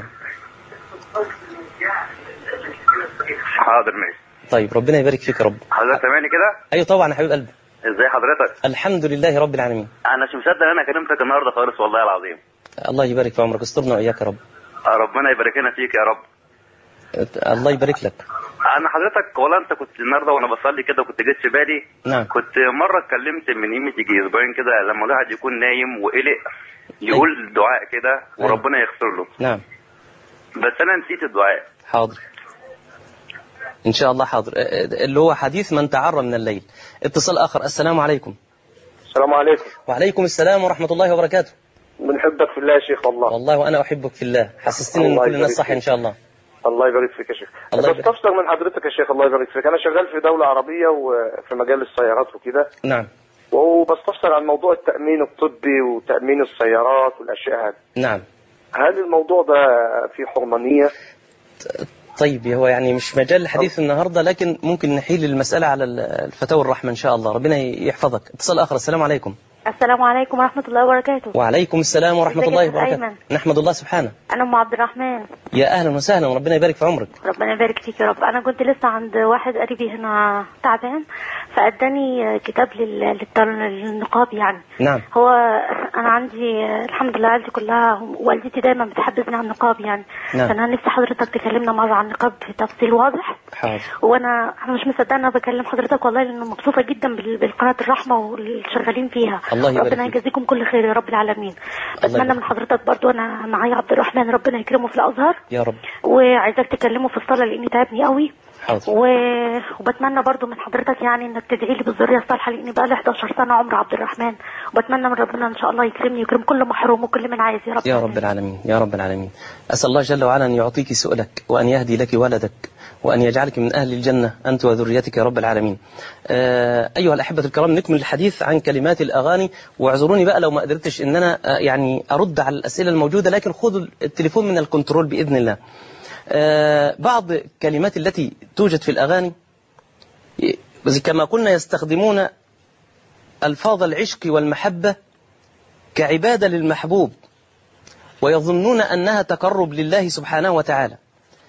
حاضر ماشي طيب ربنا يبارك فيك يا رب حضرتك سامعني كده ايوه طبعا يا حبيب قلبي ازاي حضرتك الحمد لله رب العالمين انا مش مصدق ان انا كلمتك النهارده خالص والله العظيم الله يبارك في عمرك استرنا واياك يا رب آه، ربنا يبارك لنا فيك يا رب الله يبارك لك انا حضرتك والله انت كنت النهارده وانا بصلي كده كنت جيت في بالي نعم كنت مره اتكلمت من قيمه يجي اسبوعين كده لما الواحد يكون نايم وقلق يقول دعاء كده وربنا يغفر له نعم بس انا نسيت الدعاء حاضر إن شاء الله حاضر أه، أه، اللي هو حديث من تعرى من الليل اتصال آخر السلام عليكم السلام عليكم وعليكم السلام ورحمة الله وبركاته بنحبك في الله يا شيخ والله والله وأنا أحبك في الله حسستني أن الله كل الناس يبارك صح فيك. إن شاء الله الله يبارك فيك يا شيخ الله يبارك. بستفسر من حضرتك يا شيخ الله يبارك فيك انا شغال في دولة عربية وفي مجال السيارات وكده نعم وبستفسر عن موضوع التأمين الطبي وتأمين السيارات والأشياء هذه نعم هل الموضوع ده فيه حرمانية؟ طيب هو يعني مش مجال الحديث النهارده لكن ممكن نحيل المسألة على الفتاوى الرحمة إن شاء الله ربنا يحفظك اتصال آخر السلام عليكم السلام عليكم ورحمة الله وبركاته وعليكم السلام ورحمة ازيك الله يا أستاذ وبركاته أيمن؟ نحمد الله سبحانه أنا أم عبد الرحمن يا أهلا وسهلا وربنا يبارك في عمرك ربنا يبارك فيك يا رب أنا كنت لسه عند واحد قريبي هنا تعبان فأداني كتاب لل- للتر- للنقاب يعني نعم هو أنا عندي الحمد لله عيلتي كلها والدتي دايما بتحبذني عن النقاب يعني نعم. فأنا نفسي حضرتك تكلمنا مرة عن النقاب بتفصيل واضح حاضر وانا انا مش مصدقه ان انا بكلم حضرتك والله لانه مبسوطه جدا بال- بالقناه الرحمه والشغالين فيها الله يبارك ربنا فيك. يجازيكم كل خير يا رب العالمين بتمنى يبارك. من حضرتك برضو انا معايا عبد الرحمن ربنا يكرمه في الازهر يا رب وعايزاك تكلمه في الصلاه لاني تعبني قوي حاضر و... وبتمنى برضو من حضرتك يعني انك تدعي لي بالذريه الصالحه لاني بقى لي 11 سنه عمر عبد الرحمن وبتمنى من ربنا ان شاء الله يكرمني ويكرم كل محروم وكل من عايز يا رب يا رب العالمين يا رب العالمين أسأل الله جل وعلا أن يعطيك سؤلك وأن يهدي لك ولدك وأن يجعلك من أهل الجنة أنت وذريتك يا رب العالمين آه، أيها الأحبة الكرام نكمل الحديث عن كلمات الأغاني واعذروني بقى لو ما قدرتش أن أنا آه، يعني أرد على الأسئلة الموجودة لكن خذوا التليفون من الكنترول بإذن الله آه، بعض الكلمات التي توجد في الأغاني ي- كما قلنا يستخدمون ألفاظ العشق والمحبة كعبادة للمحبوب ويظنون أنها تقرب لله سبحانه وتعالى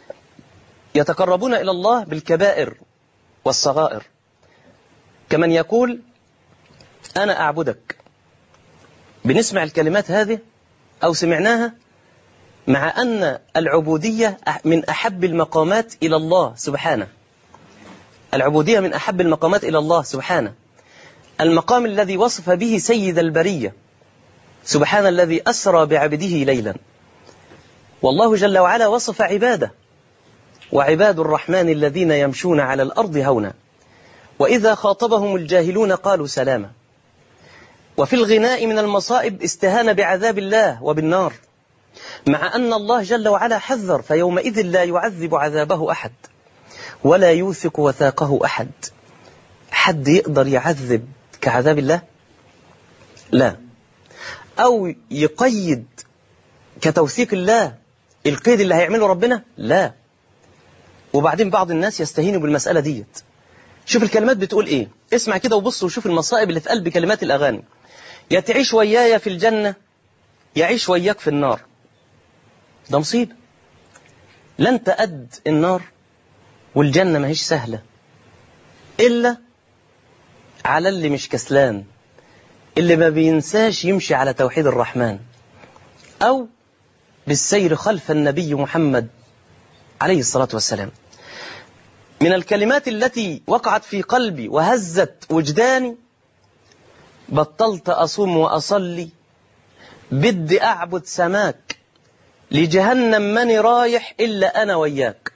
يتقربون إلى الله بالكبائر والصغائر كمن يقول أنا أعبدك بنسمع الكلمات هذه أو سمعناها مع أن العبودية أح- من أحب المقامات إلى الله سبحانه العبودية من أحب المقامات إلى الله سبحانه المقام الذي وصف به سيد البرية سبحان الذي أسرى بعبده ليلا والله جل وعلا وصف عباده وعباد الرحمن الذين يمشون على الأرض هونا وإذا خاطبهم الجاهلون قالوا سلاما وفي الغناء من المصائب استهان بعذاب الله وبالنار مع أن الله جل وعلا حذر فيومئذ لا يعذب عذابه أحد ولا يوثق وثاقه أحد حد يقدر يعذب كعذاب الله لا أو يقيد كتوثيق الله القيد اللي هيعمله ربنا لا وبعدين بعض الناس يستهينوا بالمسألة ديت شوف الكلمات بتقول ايه اسمع كده وبص وشوف المصائب اللي في قلب كلمات الأغاني يا تعيش ويايا في الجنة يعيش وياك في النار ده مصيبة لا انت قد النار والجنة ما هيش سهلة إلا على اللي مش كسلان اللي ما بينساش يمشي على توحيد الرحمن أو بالسير خلف النبي محمد عليه الصلاة والسلام من الكلمات التي وقعت في قلبي وهزت وجداني بطلت أصوم وأصلي بدي أعبد سماك لجهنم ماني رايح إلا أنا وياك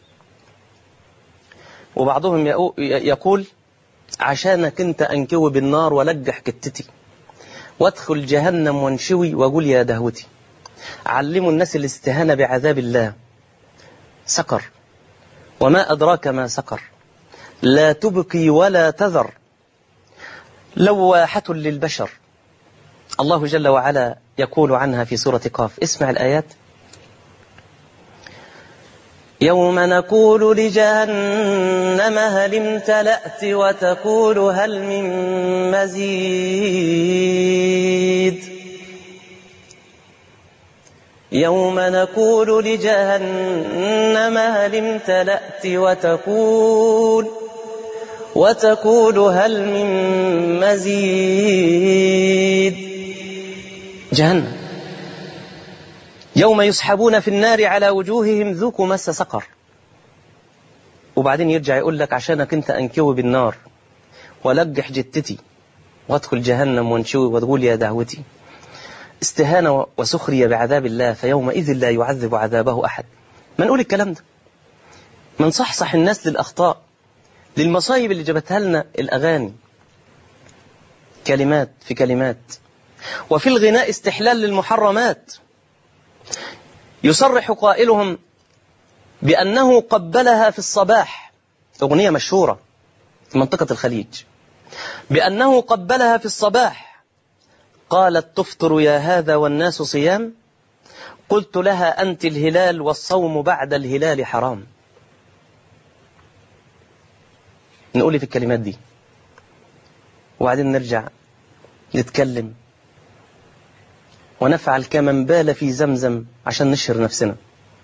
وبعضهم يقو- يقول عشانك انت انكوي بالنار ولجح كتتي وادخل جهنم وانشوي واقول يا دهوتي علموا الناس الاستهانة بعذاب الله سقر وما أدراك ما سقر لا تبقي ولا تذر لواحة للبشر الله جل وعلا يقول عنها في سورة قاف اسمع الآيات يوم نقول لجهنم هل امتلأت وتقول هل من مزيد يوم نقول لجهنم هل امتلأت وتقول وتقول هل من مزيد جهنم يوم يسحبون في النار على وجوههم ذوقوا مس سقر وبعدين يرجع يقول لك عشانك انت انكوي بالنار ولجح جتتي وادخل جهنم وانشوي وتقول يا دعوتي استهانة وسخرية بعذاب الله فيومئذ لا يعذب عذابه أحد ما نقول الكلام ده ما نصحصح الناس للأخطاء للمصايب اللي جابتها لنا الأغاني كلمات في كلمات وفي الغناء استحلال للمحرمات يصرح قائلهم بأنه قبلها في الصباح أغنية مشهورة في منطقة الخليج بأنه قبلها في الصباح قالت تفطر يا هذا والناس صيام قلت لها أنت الهلال والصوم بعد الهلال حرام نقول في الكلمات دي وبعدين نرجع نتكلم ونفعل كمن بال في زمزم عشان نشهر نفسنا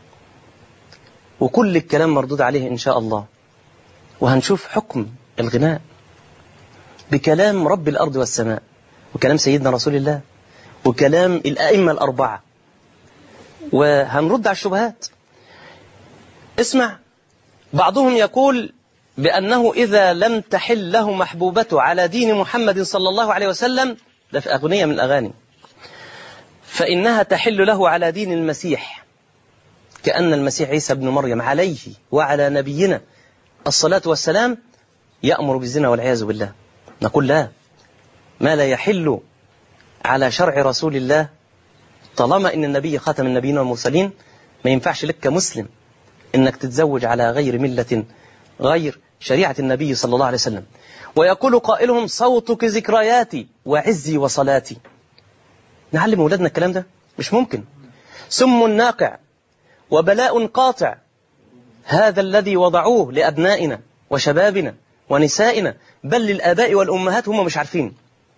وكل الكلام مردود عليه إن شاء الله وهنشوف حكم الغناء بكلام رب الأرض والسماء وكلام سيدنا رسول الله وكلام الأئمة الأربعة وهنرد على الشبهات اسمع بعضهم يقول بأنه إذا لم تحل له محبوبته على دين محمد صلى الله عليه وسلم ده في أغنية من الأغاني فإنها تحل له على دين المسيح كأن المسيح عيسى بن مريم عليه وعلى نبينا الصلاة والسلام يأمر بالزنا والعياذ بالله نقول لا ما لا يحل على شرع رسول الله طالما ان النبي خاتم النبيين والمرسلين ما ينفعش لك كمسلم انك تتزوج على غير ملة غير شريعة النبي صلى الله عليه وسلم ويقول قائلهم صوتك ذكرياتي وعزي وصلاتي نعلم أولادنا الكلام ده مش ممكن سم ناقع وبلاء قاطع هذا الذي وضعوه لأبنائنا وشبابنا ونسائنا بل للآباء والأمهات هم مش عارفين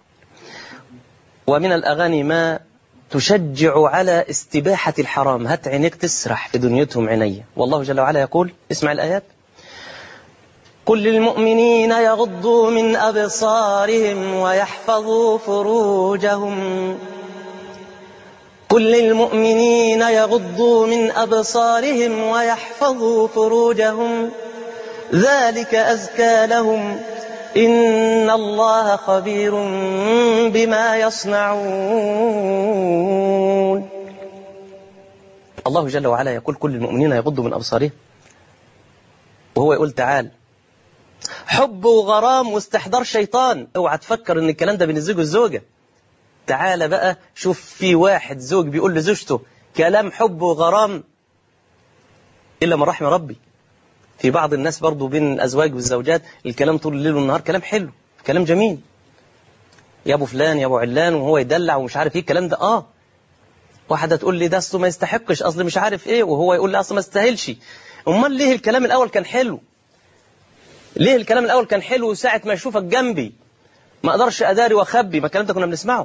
ومن الأغاني ما تشجع على استباحة الحرام هات عينيك تسرح في دنيتهم عيني والله جل وعلا يقول اسمع الآيات قل للمؤمنين يغضوا من أبصارهم ويحفظوا فروجهم قل للمؤمنين يغضوا من أبصارهم ويحفظوا فروجهم ذلك أزكى لهم إن الله خبير بما يصنعون الله جل وعلا يقول كل المؤمنين يغضوا من أبصارهم وهو يقول تعال حب وغرام واستحضار شيطان اوعى تفكر ان الكلام ده بين الزوج والزوجه تعال بقى شوف في واحد زوج بيقول لزوجته كلام حب وغرام الا من رحم ربي في بعض الناس برضو بين الازواج والزوجات الكلام طول الليل والنهار كلام حلو كلام جميل يا ابو فلان يا ابو علان وهو يدلع ومش عارف ايه الكلام ده اه واحده تقول لي ده اصله ما يستحقش اصل مش عارف ايه وهو يقول لي اصل ما يستاهلش امال ليه الكلام الاول كان حلو ليه الكلام الاول كان حلو ساعه ما اشوفك جنبي ما اقدرش اداري واخبي ما الكلام ده كنا بنسمعه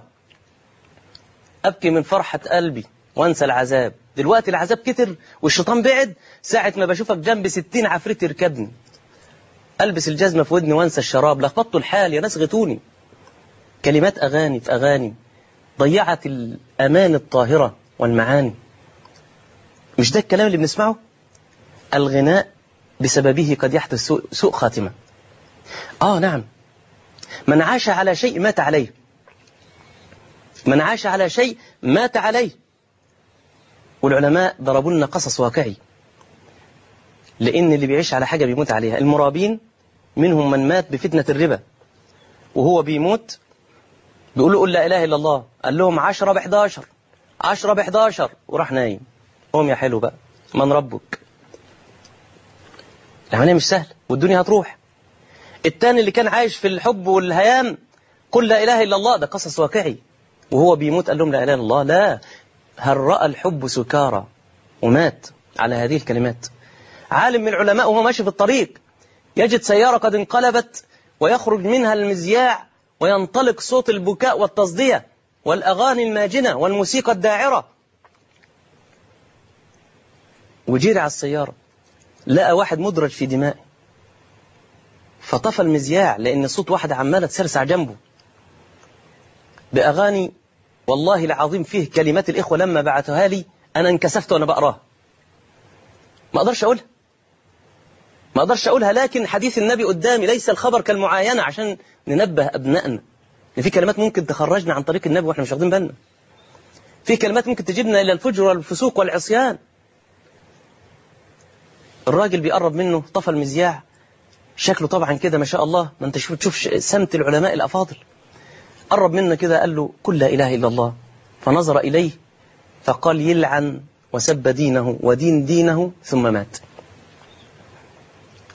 ابكي من فرحه قلبي وانسى العذاب دلوقتي العذاب كتر والشيطان بعد ساعة ما بشوفك جنب ستين عفريت يركبني ألبس الجزمة في ودني وانسى الشراب لخبطت الحال يا ناس غتوني كلمات أغاني في أغاني ضيعت الأمان الطاهرة والمعاني مش ده الكلام اللي بنسمعه الغناء بسببه قد يحدث سوء, سوء خاتمة آه نعم من عاش على شيء مات عليه من عاش على شيء مات عليه والعلماء ضربوا لنا قصص واقعي لأن اللي بيعيش على حاجة بيموت عليها المرابين منهم من مات بفتنة الربا وهو بيموت بيقول له قل لا إله إلا الله قال لهم عشرة بحداشر عشرة بحداشر وراح نايم قوم يا حلو بقى من ربك العملية مش سهل والدنيا هتروح التاني اللي كان عايش في الحب والهيام قل لا إله إلا الله ده قصص واقعي وهو بيموت قال لهم لا إله إلا الله لا هل رأى الحب سكارى ومات على هذه الكلمات عالم من العلماء وهو ماشي في الطريق يجد سيارة قد انقلبت ويخرج منها المذياع وينطلق صوت البكاء والتصدية والأغاني الماجنة والموسيقى الداعرة وجيري على السيارة لقى واحد مدرج في دماء فطفى المذياع لأن صوت واحد عمالة تسرسع جنبه بأغاني والله العظيم فيه كلمات الإخوة لما بعثوها لي أنا انكسفت وأنا بقراها ما أقدرش أقولها ما أقدرش أقولها لكن حديث النبي قدامي ليس الخبر كالمعاينة عشان ننبه أبنائنا إن في كلمات ممكن تخرجنا عن طريق النبي وإحنا مش واخدين بالنا في كلمات ممكن تجيبنا إلى الفجر والفسوق والعصيان الراجل بيقرب منه طفى المذياع شكله طبعا كده ما شاء الله ما انت تشوف سمت العلماء الأفاضل قرب منه كده قال له قل لا إله إلا الله فنظر إليه فقال يلعن وسب دينه ودين دينه ثم مات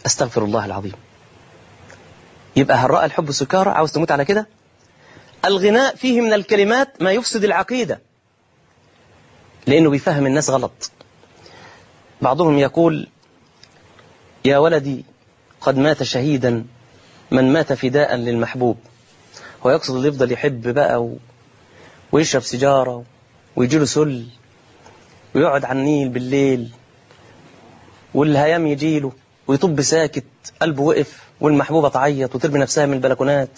أستغفر الله العظيم يبقى هل رأى الحب سكارى عاوز تموت على كده الغناء فيه من الكلمات ما يفسد العقيدة لأنه بيفهم الناس غلط بعضهم يقول يا ولدي قد مات شهيدا من مات فداء للمحبوب هو يقصد اللي يفضل يحب بقى و... ويشرب سيجارة ويجيله سل ويقعد على النيل بالليل والهيام يجيله ويطب ساكت قلبه وقف والمحبوبة تعيط وترمي نفسها من البلكونات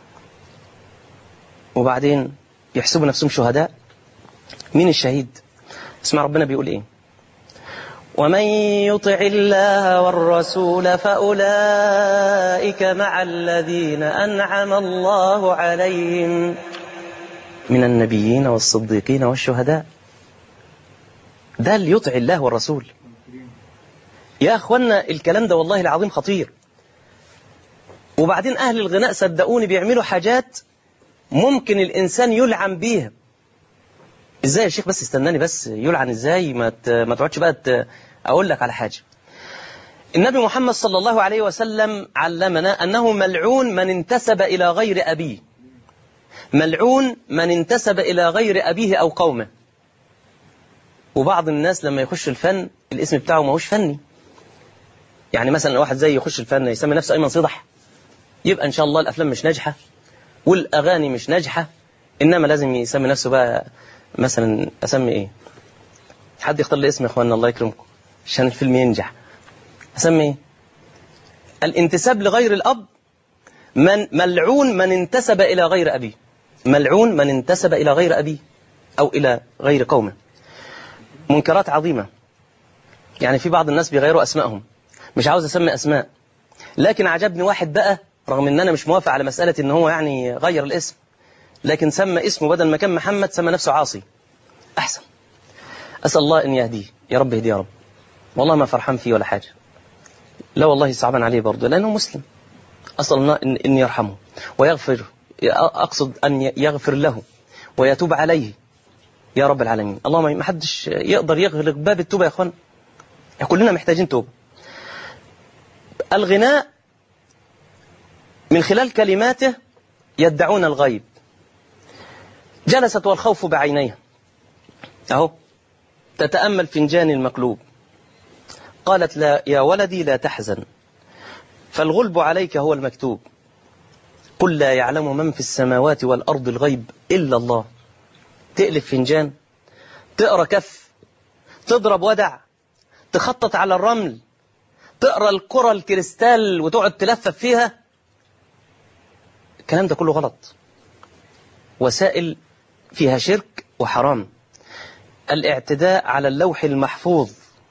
وبعدين يحسبوا نفسهم شهداء مين الشهيد اسمع ربنا بيقول ايه ومن يطع الله والرسول فأولئك مع الذين أنعم الله عليهم من النبيين والصديقين والشهداء ده اللي يطع الله والرسول يا أخوانا الكلام ده والله العظيم خطير وبعدين أهل الغناء صدقوني بيعملوا حاجات ممكن الإنسان يلعن بيها ازاي يا شيخ بس استناني بس يلعن ازاي ما ت... ما تقعدش بقى ت... اقول لك على حاجه النبي محمد صلى الله عليه وسلم علمنا انه ملعون من انتسب الى غير ابيه ملعون من انتسب الى غير ابيه او قومه وبعض الناس لما يخش الفن الاسم بتاعه ما هوش فني يعني مثلا واحد زي يخش الفن يسمي نفسه ايمن صدح يبقى ان شاء الله الافلام مش ناجحه والاغاني مش ناجحه انما لازم يسمي نفسه بقى مثلا اسمي ايه حد يختار لي اسم يا اخوانا الله يكرمكم عشان الفيلم ينجح اسمي ايه الانتساب لغير الاب من ملعون من انتسب الى غير ابيه ملعون من انتسب الى غير ابيه او الى غير قومه منكرات عظيمه يعني في بعض الناس بيغيروا اسمائهم مش عاوز اسمي اسماء لكن عجبني واحد بقى رغم ان انا مش موافق على مساله ان هو يعني غير الاسم لكن سمى اسمه بدل ما كان محمد سمى نفسه عاصي أحسن أسأل الله أن يهديه يا رب يهديه يا رب والله ما فرحان فيه ولا حاجة لا والله صعبا عليه برضه لأنه مسلم أسأل الله أن, إن يرحمه ويغفر أقصد أن يغفر له ويتوب عليه يا رب العالمين اللهم ما حدش يقدر يغلق باب التوبة يا أخوان كلنا محتاجين توبة الغناء من خلال كلماته يدعون الغيب جلست والخوف بعينيها أهو تتأمل فنجان المقلوب قالت لا يا ولدي لا تحزن فالغلب عليك هو المكتوب قل لا يعلم من في السماوات والأرض الغيب إلا الله تقلب فنجان تقرأ كف تضرب ودع تخطط على الرمل تقرأ الكرة الكريستال وتقعد تلفف فيها الكلام ده كله غلط وسائل فيها شرك وحرام الاعتداء على اللوح المحفوظ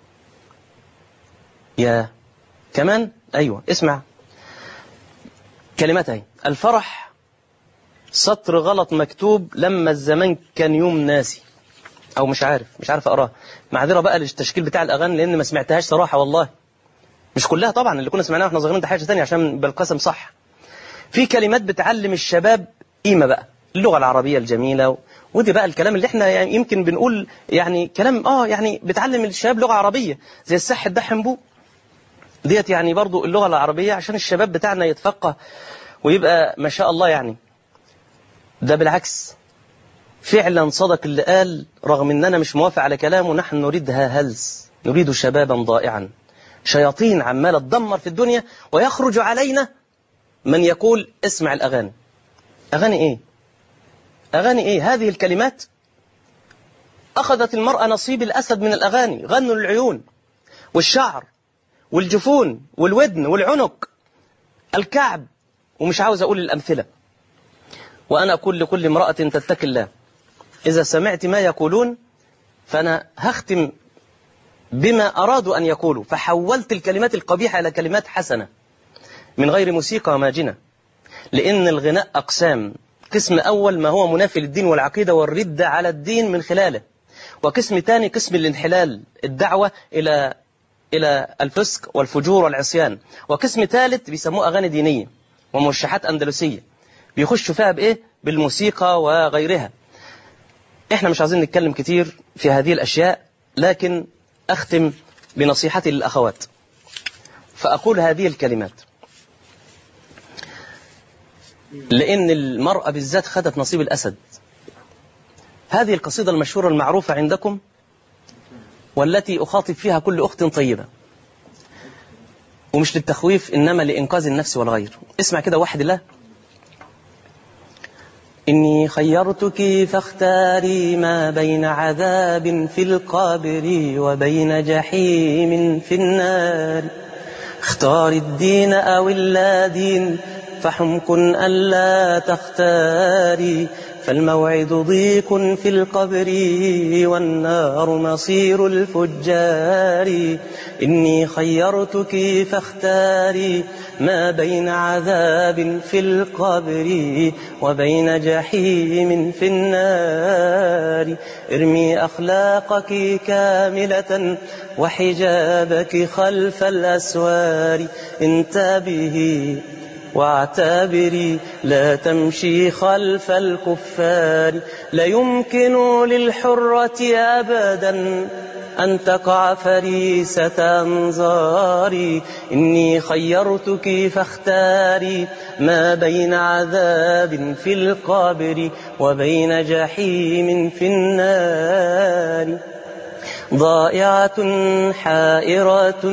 يا كمان أيوة اسمع كلمتين الفرح سطر غلط مكتوب لما الزمان كان يوم ناسي أو مش عارف مش عارف أقراه معذرة بقى للتشكيل بتاع الأغاني لأن ما سمعتهاش صراحة والله مش كلها طبعا اللي كنا سمعناها واحنا صغيرين ده حاجة تانية عشان بالقسم صح في كلمات بتعلم الشباب قيمة بقى اللغة العربية الجميلة و... ودي بقى الكلام اللي احنا يعني يمكن بنقول يعني كلام اه يعني بتعلم الشباب لغة عربية زي السح الدحم بو ديت يعني برضو اللغة العربية عشان الشباب بتاعنا يتفقه ويبقى ما شاء الله يعني ده بالعكس فعلا صدق اللي قال رغم ان انا مش موافق على كلامه نحن نريدها هلس نريد شبابا ضائعا شياطين عمالة تدمر في الدنيا ويخرج علينا من يقول اسمع الأغاني أغاني إيه أغاني إيه هذه الكلمات أخذت المرأة نصيب الأسد من الأغاني غنوا العيون والشعر والجفون والودن والعنق الكعب ومش عاوز أقول الأمثلة وأنا أقول لكل امرأة تتقي الله إذا سمعت ما يقولون فأنا هختم بما أرادوا أن يقولوا فحولت الكلمات القبيحة إلى كلمات حسنة من غير موسيقى ماجنة لأن الغناء أقسام قسم أول ما هو منافي للدين والعقيدة والردة على الدين من خلاله وقسم ثاني قسم الانحلال الدعوة إلى إلى الفسق والفجور والعصيان وقسم ثالث بيسموه أغاني دينية ومرشحات أندلسية بيخشوا فيها بإيه؟ بالموسيقى وغيرها إحنا مش عايزين نتكلم كتير في هذه الأشياء لكن أختم بنصيحتي للأخوات فأقول هذه الكلمات لأن المرأة بالذات خدت نصيب الأسد هذه القصيدة المشهورة المعروفة عندكم والتي أخاطب فيها كل أخت طيبة ومش للتخويف إنما لإنقاذ النفس والغير اسمع كده واحد الله إني خيرتك فاختاري ما بين عذاب في القبر وبين جحيم في النار اختاري الدين أو اللادين فحمق ألا تختاري فالموعد ضيق في القبر والنار مصير الفجار إني خيرتك فاختاري ما بين عذاب في القبر وبين جحيم في النار ارمي أخلاقك كاملة وحجابك خلف الأسوار انتبهي واعتبري لا تمشي خلف الكفار لا يمكن للحرة أبدا أن تقع فريسة أنظاري إني خيرتك فاختاري ما بين عذاب في القبر وبين جحيم في النار ضائعة حائرة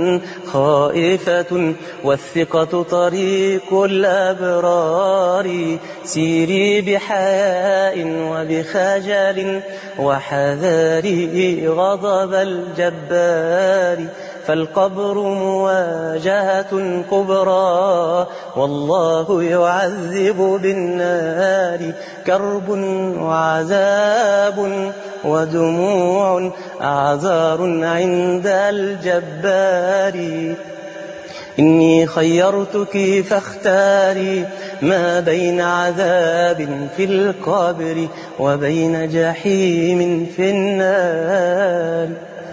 خائفة والثقة طريق الأبرار سيري بحياء وبخجل وحذاري غضب الجبار فالقبر مواجهة كبرى والله يعذب بالنار كرب وعذاب ودموع أعذار عند الجبار إني خيرتك فاختاري ما بين عذاب في القبر وبين جحيم في النار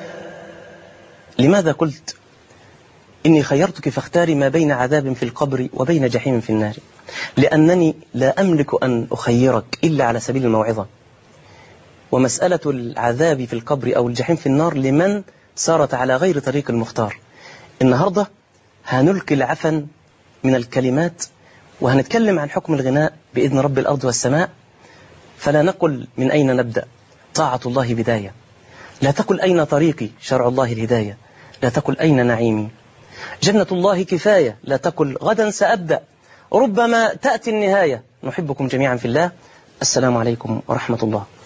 لماذا قلت إني خيرتك فاختاري ما بين عذاب في القبر وبين جحيم في النار لأنني لا أملك أن أخيرك إلا على سبيل الموعظة ومسألة العذاب في القبر أو الجحيم في النار لمن سارت على غير طريق المختار النهاردة هنلقي العفن من الكلمات وهنتكلم عن حكم الغناء بإذن رب الأرض والسماء فلا نقل من أين نبدأ طاعة الله بداية لا تقل أين طريقي شرع الله الهداية لا تقل أين نعيمي جنة الله كفاية لا تقل غدا سأبدأ ربما تأتي النهاية نحبكم جميعا في الله السلام عليكم ورحمة الله